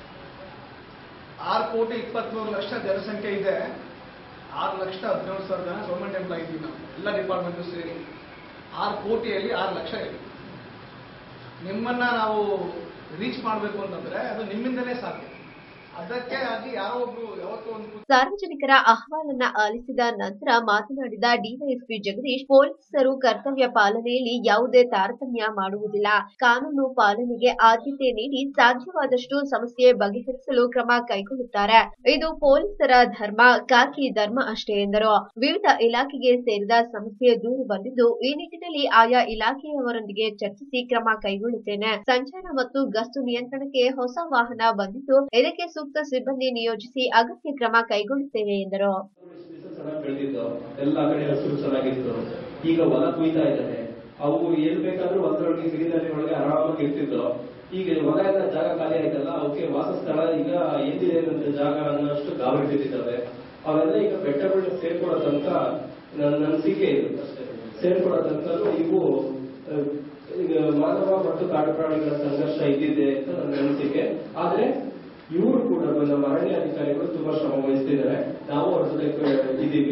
ಆರು ಕೋಟಿ ಇಪ್ಪತ್ಮೂರು ಲಕ್ಷ ಜನಸಂಖ್ಯೆ ಇದೆ ಆರು ಲಕ್ಷ ಹದಿನೇಳು ಸಾವಿರ ಜನ ಗೌರ್ಮೆಂಟ್ ಎಂಪ್ಲಾಯ್ ಇದ್ದೀವಿ ನಾವು ಎಲ್ಲ ಡಿಪಾರ್ಟ್ಮೆಂಟ್ ಸೇರಿ ಆರು ಕೋಟಿಯಲ್ಲಿ ಆರು ಲಕ್ಷ ಇದೆ ನಿಮ್ಮನ್ನ ನಾವು ರೀಚ್ ಮಾಡಬೇಕು ಅಂತಂದ್ರೆ ಅದು ನಿಮ್ಮಿಂದಲೇ ಸಾಧ್ಯ ಅದಕ್ಕೆ ಆಗಿ ಯಾರೋ ಒಬ್ರು ಯಾವತ್ತೋ ಒಂದು ಕೂತು ಸಾರ್ವಜನಿಕರ ಅಹವಾಲನ್ನ ಆಲಿಸಿದ ನಂತರ ಮಾತನಾಡಿದ ಡಿವೈಎಸ್ಪಿ ಜಗದೀಶ್ ಪೊಲೀಸರು ಕರ್ತವ್ಯ ಪಾಲನೆಯಲ್ಲಿ ಯಾವುದೇ ತಾರತಮ್ಯ ಮಾಡುವುದಿಲ್ಲ ಕಾನೂನು ಪಾಲನೆಗೆ ಆದ್ಯತೆ ನೀಡಿ ಸಾಧ್ಯವಾದಷ್ಟು ಸಮಸ್ಯೆ ಬಗೆಹರಿಸಲು ಕ್ರಮ ಕೈಗೊಳ್ಳುತ್ತಾರೆ ಇದು ಪೊಲೀಸರ ಧರ್ಮ ಕಾಕಿ ಧರ್ಮ ಅಷ್ಟೇ ಎಂದರು ವಿವಿಧ ಇಲಾಖೆಗೆ ಸೇರಿದ ಸಮಸ್ಯೆ ದೂರು ಬಂದಿದ್ದು ಈ ನಿಟ್ಟಿನಲ್ಲಿ ಆಯಾ ಇಲಾಖೆಯವರೊಂದಿಗೆ ಚರ್ಚಿಸಿ ಕ್ರಮ ಕೈಗೊಳ್ಳುತ್ತೇನೆ ಸಂಚಾರ ಮತ್ತು ಗಸ್ತು ನಿಯಂತ್ರಣಕ್ಕೆ ಹೊಸ ವಾಹನ ಬಂದಿದ್ದು ಇದಕ್ಕೆ ಸೂಕ್ತ ಸಿಬ್ಬಂದಿ ನಿಯೋಜಿಸಿ ಅಗತ್ಯ ಕ್ರಮ ಕೈಗೊಳ್ಳುತ್ತೇವೆ ಎಂದರು ಚೆನ್ನಾಗಿ ಬೆಳೆದಿದ್ದು ಎಲ್ಲ ಕಡೆ ಹಸಿರು ಚೆನ್ನಾಗಿತ್ತು ಈಗ ಹೊಲ ಕುಯ್ತಾ ಇದ್ದಾರೆ ಅವು ಎಲ್ ಬೇಕಾದ್ರೂ ಒಂದ್ರೊಳಗೆ ಸಿರಿಧಾನ್ಯ ಒಳಗೆ ಆರಾಮಾಗಿ ಇರ್ತಿದ್ದು ಈಗ ಹೊಲ ಎಲ್ಲ ಜಾಗ ಖಾಲಿ ಆಯ್ತಲ್ಲ ಅವಕ್ಕೆ ವಾಸಸ್ಥಳ ಈಗ ಎಲ್ಲಿದೆ ಅಂತ ಜಾಗ ಅನ್ನೋಷ್ಟು ಗಾಬರಿ ಬಿದ್ದಿದ್ದಾವೆ ಅವೆಲ್ಲ ಈಗ ಬೆಟ್ಟಗಳನ್ನ ಸೇರ್ಕೊಳ್ಳೋ ತನಕ ನನ್ನ ಅನಿಸಿಕೆ ಇದು ಅಷ್ಟೇ ಸೇರ್ಕೊಳ್ಳೋ ತನಕ ಇವು ಅಹ್, ಈಗ ಮಾನವ ಮತ್ತು ಕಾಡು ಪ್ರಾಣಿಗಳ ಸಂಘರ್ಷ ಇದ್ದಿದೆ ಅಂತ ನನ್ನ ಅನಿಸಿಕೆ ಆದ್ರೆ ಇವರು ಕೂಡ ನಮ್ಮ ಅರಣ್ಯ ಅಧಿಕಾರಿಗಳು ತುಂಬಾ ಶ್ರಮ ವಹಿಸ್ತಿದ್ದಾರೆ ನಾವು ಅವ್ರ ಜೊತೆ ಕ- ಇದ್ದೀವಿ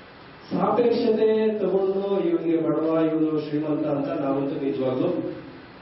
ಸಾಪೇಕ್ಷತೆ ತಗೊಂಡು ಇವನಿಗೆ ಬಡವ ಇವನು ಶ್ರೀಮಂತ ಅಂತ ನಾವಂತೂ ನಿಜವಾಗ್ಲೂ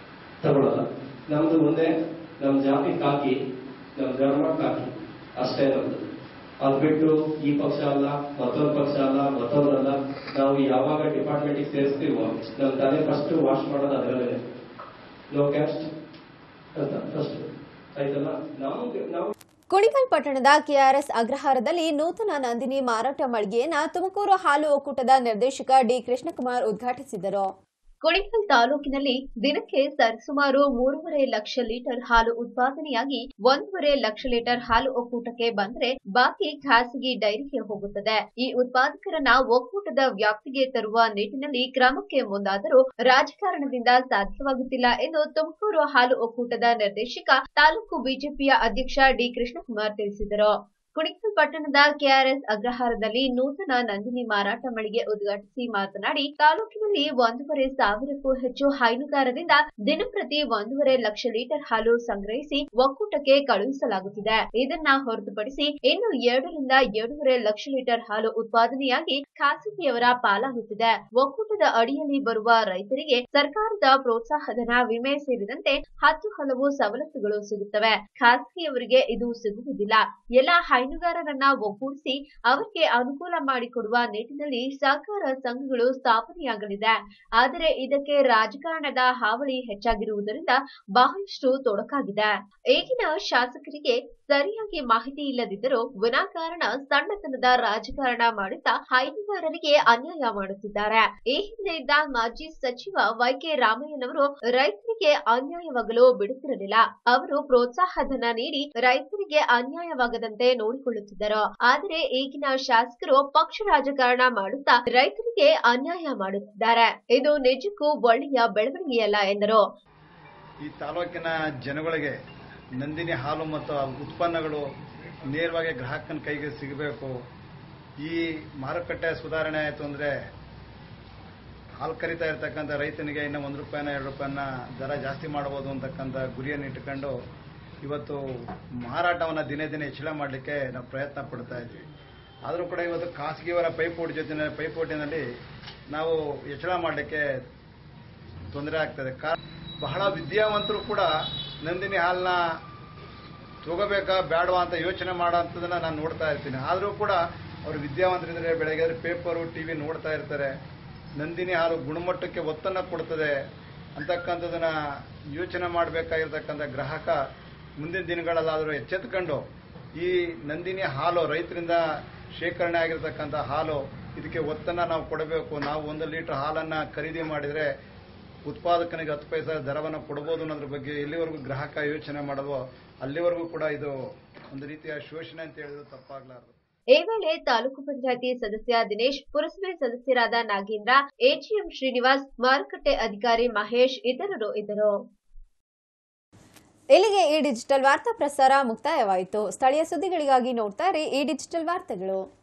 ತಗೊಳ್ಳಲ್ಲ ನಮ್ದು ಮುಂದೆ ನಮ್ಮ ಜಾತಿ ಕಾಕಿ ನಮ್ಮ ಧರ್ಮ ಕಾಕಿ ಅಷ್ಟೇ ನಮ್ದು ಅದ್ ಬಿಟ್ಟು ಈ ಪಕ್ಷ ಅಲ್ಲ ಮತ್ತೊಂದು ಪಕ್ಷ ಅಲ್ಲ ಮತ್ತೊಂದಲ್ಲ ನಾವು ಯಾವಾಗ ಡಿಪಾರ್ಟ್ಮೆಂಟಿಗೆ ಸೇರಿಸ್ತೀವೋ ನಮ್ಮ ತಲೆ ಫಸ್ಟ್ ವಾಶ್ ಮಾಡೋದು ಅದರಲ್ಲೇ ನೋ ಕ್ಯಾಸ್ಟ್ ಅಂತ ಫಸ್ಟ್ ಆಯ್ತಲ್ಲ ನಾವು ನಾವು ಕುಣಿಗಲ್ ಪಟ್ಟಣದ ಕೆಆರ್ಎಸ್ ಅಗ್ರಹಾರದಲ್ಲಿ ನೂತನ ನಂದಿನಿ ಮಾರಾಟ ಮಳಿಗೆಯನ್ನ ತುಮಕೂರು ಹಾಲು ಒಕ್ಕೂಟದ ನಿರ್ದೇಶಕ ಡಿ ಕೃಷ್ಣಕುಮಾರ್ ಉದ್ಘಾಟಿಸಿದರು ಕುಣಿಗಲ್ ತಾಲೂಕಿನಲ್ಲಿ ದಿನಕ್ಕೆ ಸರಿಸುಮಾರು ಮೂರುವರೆ ಲಕ್ಷ ಲೀಟರ್ ಹಾಲು ಉತ್ಪಾದನೆಯಾಗಿ ಒಂದೂವರೆ ಲಕ್ಷ ಲೀಟರ್ ಹಾಲು ಒಕ್ಕೂಟಕ್ಕೆ ಬಂದ್ರೆ ಬಾಕಿ ಖಾಸಗಿ ಡೈರಿಗೆ ಹೋಗುತ್ತದೆ ಈ ಉತ್ಪಾದಕರನ್ನ ಒಕ್ಕೂಟದ ವ್ಯಾಪ್ತಿಗೆ ತರುವ ನಿಟ್ಟಿನಲ್ಲಿ ಕ್ರಮಕ್ಕೆ ಮುಂದಾದರೂ ರಾಜಕಾರಣದಿಂದ ಸಾಧ್ಯವಾಗುತ್ತಿಲ್ಲ ಎಂದು ತುಮಕೂರು ಹಾಲು ಒಕ್ಕೂಟದ ನಿರ್ದೇಶಕ ತಾಲೂಕು ಬಿಜೆಪಿಯ ಅಧ್ಯಕ್ಷ ಡಿ ಕೃಷ್ಣಕುಮಾರ್ ತಿಳಿಸಿದರು ಕುಣಿಗಲ್ ಪಟ್ಟಣದ ಕೆಆರ್ಎಸ್ ಅಗ್ರಹಾರದಲ್ಲಿ ನೂತನ ನಂದಿನಿ ಮಾರಾಟ ಮಳಿಗೆ ಉದ್ಘಾಟಿಸಿ ಮಾತನಾಡಿ ತಾಲೂಕಿನಲ್ಲಿ ಒಂದೂವರೆ ಸಾವಿರಕ್ಕೂ ಹೆಚ್ಚು ಹೈನುಗಾರರಿಂದ ದಿನಪ್ರತಿ ಒಂದೂವರೆ ಲಕ್ಷ ಲೀಟರ್ ಹಾಲು ಸಂಗ್ರಹಿಸಿ ಒಕ್ಕೂಟಕ್ಕೆ ಕಳುಹಿಸಲಾಗುತ್ತಿದೆ ಇದನ್ನ ಹೊರತುಪಡಿಸಿ ಇನ್ನು ಎರಡರಿಂದ ಎರಡೂವರೆ ಲಕ್ಷ ಲೀಟರ್ ಹಾಲು ಉತ್ಪಾದನೆಯಾಗಿ ಖಾಸಗಿಯವರ ಪಾಲಾಗುತ್ತಿದೆ ಒಕ್ಕೂಟದ ಅಡಿಯಲ್ಲಿ ಬರುವ ರೈತರಿಗೆ ಸರ್ಕಾರದ ಪ್ರೋತ್ಸಾಹಧನ ವಿಮೆ ಸೇರಿದಂತೆ ಹತ್ತು ಹಲವು ಸವಲತ್ತುಗಳು ಸಿಗುತ್ತವೆ ಖಾಸಗಿಯವರಿಗೆ ಇದು ಸಿಗುವುದಿಲ್ಲ ಎಲ್ಲ ಹೈನುಗಾರರನ್ನ ಒಗ್ಗೂಡಿಸಿ ಅವರಿಗೆ ಅನುಕೂಲ ಮಾಡಿಕೊಡುವ ನಿಟ್ಟಿನಲ್ಲಿ ಸಹಕಾರ ಸಂಘಗಳು ಸ್ಥಾಪನೆಯಾಗಲಿದೆ ಆದರೆ ಇದಕ್ಕೆ ರಾಜಕಾರಣದ ಹಾವಳಿ ಹೆಚ್ಚಾಗಿರುವುದರಿಂದ ಬಹಳಷ್ಟು ತೊಡಕಾಗಿದೆ ಈಗಿನ ಶಾಸಕರಿಗೆ ಸರಿಯಾಗಿ ಮಾಹಿತಿ ಇಲ್ಲದಿದ್ದರೂ ವಿನಾಕಾರಣ ಸಣ್ಣತನದ ರಾಜಕಾರಣ ಮಾಡುತ್ತಾ ಹೈನುಗಾರರಿಗೆ ಅನ್ಯಾಯ ಮಾಡುತ್ತಿದ್ದಾರೆ ಈ ಹಿಂದೆ ಇದ್ದ ಮಾಜಿ ಸಚಿವ ವೈಕೆ ರಾಮಯ್ಯನವರು ರೈತರಿಗೆ ಅನ್ಯಾಯವಾಗಲು ಬಿಡುತ್ತಿರಲಿಲ್ಲ ಅವರು ಪ್ರೋತ್ಸಾಹಧನ ನೀಡಿ ರೈತರಿಗೆ ಅನ್ಯಾಯವಾಗದಂತೆ ನೋಡಿಕೊಳ್ಳುತ್ತಿದ್ದರು ಆದರೆ ಈಗಿನ ಶಾಸಕರು ಪಕ್ಷ ರಾಜಕಾರಣ ಮಾಡುತ್ತಾ ರೈತರಿಗೆ ಅನ್ಯಾಯ ಮಾಡುತ್ತಿದ್ದಾರೆ ಇದು ನಿಜಕ್ಕೂ ಒಳ್ಳೆಯ ಬೆಳವಣಿಗೆಯಲ್ಲ ಎಂದರು ಈ ತಾಲೂಕಿನ ಜನಗಳಿಗೆ ನಂದಿನಿ ಹಾಲು ಮತ್ತು ಆ ಉತ್ಪನ್ನಗಳು ನೇರವಾಗಿ ಗ್ರಾಹಕನ ಕೈಗೆ ಸಿಗಬೇಕು ಈ ಮಾರುಕಟ್ಟೆ ಸುಧಾರಣೆ ಆಯಿತು ಅಂದರೆ ಹಾಲು ಕರಿತಾ ಇರ್ತಕ್ಕಂಥ ರೈತನಿಗೆ ಇನ್ನೂ ಒಂದು ರೂಪಾಯಿನ ಎರಡು ರೂಪಾಯಿನ ದರ ಜಾಸ್ತಿ ಮಾಡ್ಬೋದು ಅಂತಕ್ಕಂಥ ಗುರಿಯನ್ನು ಇಟ್ಟುಕೊಂಡು ಇವತ್ತು ಮಾರಾಟವನ್ನು ದಿನೇ ದಿನೇ ಹೆಚ್ಚಳ ಮಾಡಲಿಕ್ಕೆ ನಾವು ಪ್ರಯತ್ನ ಪಡ್ತಾ ಇದ್ವಿ ಆದರೂ ಕೂಡ ಇವತ್ತು ಖಾಸಗಿಯವರ ಪೈಪೋಟಿ ಜೊತೆ ಪೈಪೋಟಿನಲ್ಲಿ ನಾವು ಹೆಚ್ಚಳ ಮಾಡಲಿಕ್ಕೆ ತೊಂದರೆ ಆಗ್ತದೆ ಕಾರಣ ಬಹಳ ವಿದ್ಯಾವಂತರು ಕೂಡ ನಂದಿನಿ ಹಾಲನ್ನ ತಗೋಬೇಕಾ ಬೇಡವಾ ಅಂತ ಯೋಚನೆ ಮಾಡೋಂಥದ್ದನ್ನ ನಾನು ನೋಡ್ತಾ ಇರ್ತೀನಿ ಆದರೂ ಕೂಡ ಅವರು ವಿದ್ಯಾವಂತರಿದ್ರೆ ಬೆಳಗ್ಗೆ ಪೇಪರು ಟಿವಿ ನೋಡ್ತಾ ಇರ್ತಾರೆ ನಂದಿನಿ ಹಾಲು ಗುಣಮಟ್ಟಕ್ಕೆ ಒತ್ತನ್ನು ಕೊಡ್ತದೆ ಅಂತಕ್ಕಂಥದ್ದನ್ನ ಯೋಚನೆ ಮಾಡಬೇಕಾಗಿರ್ತಕ್ಕಂಥ ಗ್ರಾಹಕ ಮುಂದಿನ ದಿನಗಳಲ್ಲಾದರೂ ಎಚ್ಚೆತ್ಕೊಂಡು ಈ ನಂದಿನಿ ಹಾಲು ರೈತರಿಂದ ಶೇಖರಣೆ ಆಗಿರ್ತಕ್ಕಂಥ ಹಾಲು ಇದಕ್ಕೆ ಒತ್ತನ್ನು ನಾವು ಕೊಡಬೇಕು ನಾವು ಒಂದು ಲೀಟರ್ ಹಾಲನ್ನು ಖರೀದಿ ಮಾಡಿದರೆ ಉತ್ಪಾದಕನಿಗೆ ಹತ್ತು ಪೈಸೆ ದರವನ್ನು ಕೊಡ್ಬೋದು ಅನ್ನೋದ್ರ ಬಗ್ಗೆ ಎಲ್ಲಿವರೆಗೂ ಗ್ರಾಹಕ ಯೋಚನೆ ಮಾಡಲ್ವೋ ಅಲ್ಲಿವರೆಗೂ ಕೂಡ ಇದು ಒಂದು ರೀತಿಯ ಶೋಷಣೆ ಅಂತ ಹೇಳಿದ್ರು ತಪ್ಪಾಗ್ಲಾರ್ದು ಈ ವೇಳೆ ತಾಲೂಕು ಪಂಚಾಯತಿ ಸದಸ್ಯ ದಿನೇಶ್ ಪುರಸಭೆ ಸದಸ್ಯರಾದ ನಾಗೇಂದ್ರ ಎಜಿಎಂ ಶ್ರೀನಿವಾಸ್ ಮಾರುಕಟ್ಟೆ ಅಧಿಕಾರಿ ಮಹೇಶ್ ಇತರರು ಇದ್ದರು ಇಲ್ಲಿಗೆ ಈ ಡಿಜಿಟಲ್ ವಾರ್ತಾ ಪ್ರಸಾರ ಮುಕ್ತಾಯವಾಯಿತು ಸ್ಥಳೀಯ ಸುದ್ದಿಗಳಿಗಾಗಿ ನೋಡ್ತಾ ಇರಿ ಈ ಡಿಜಿಟಲ್ ವಾರ್ತೆಗಳು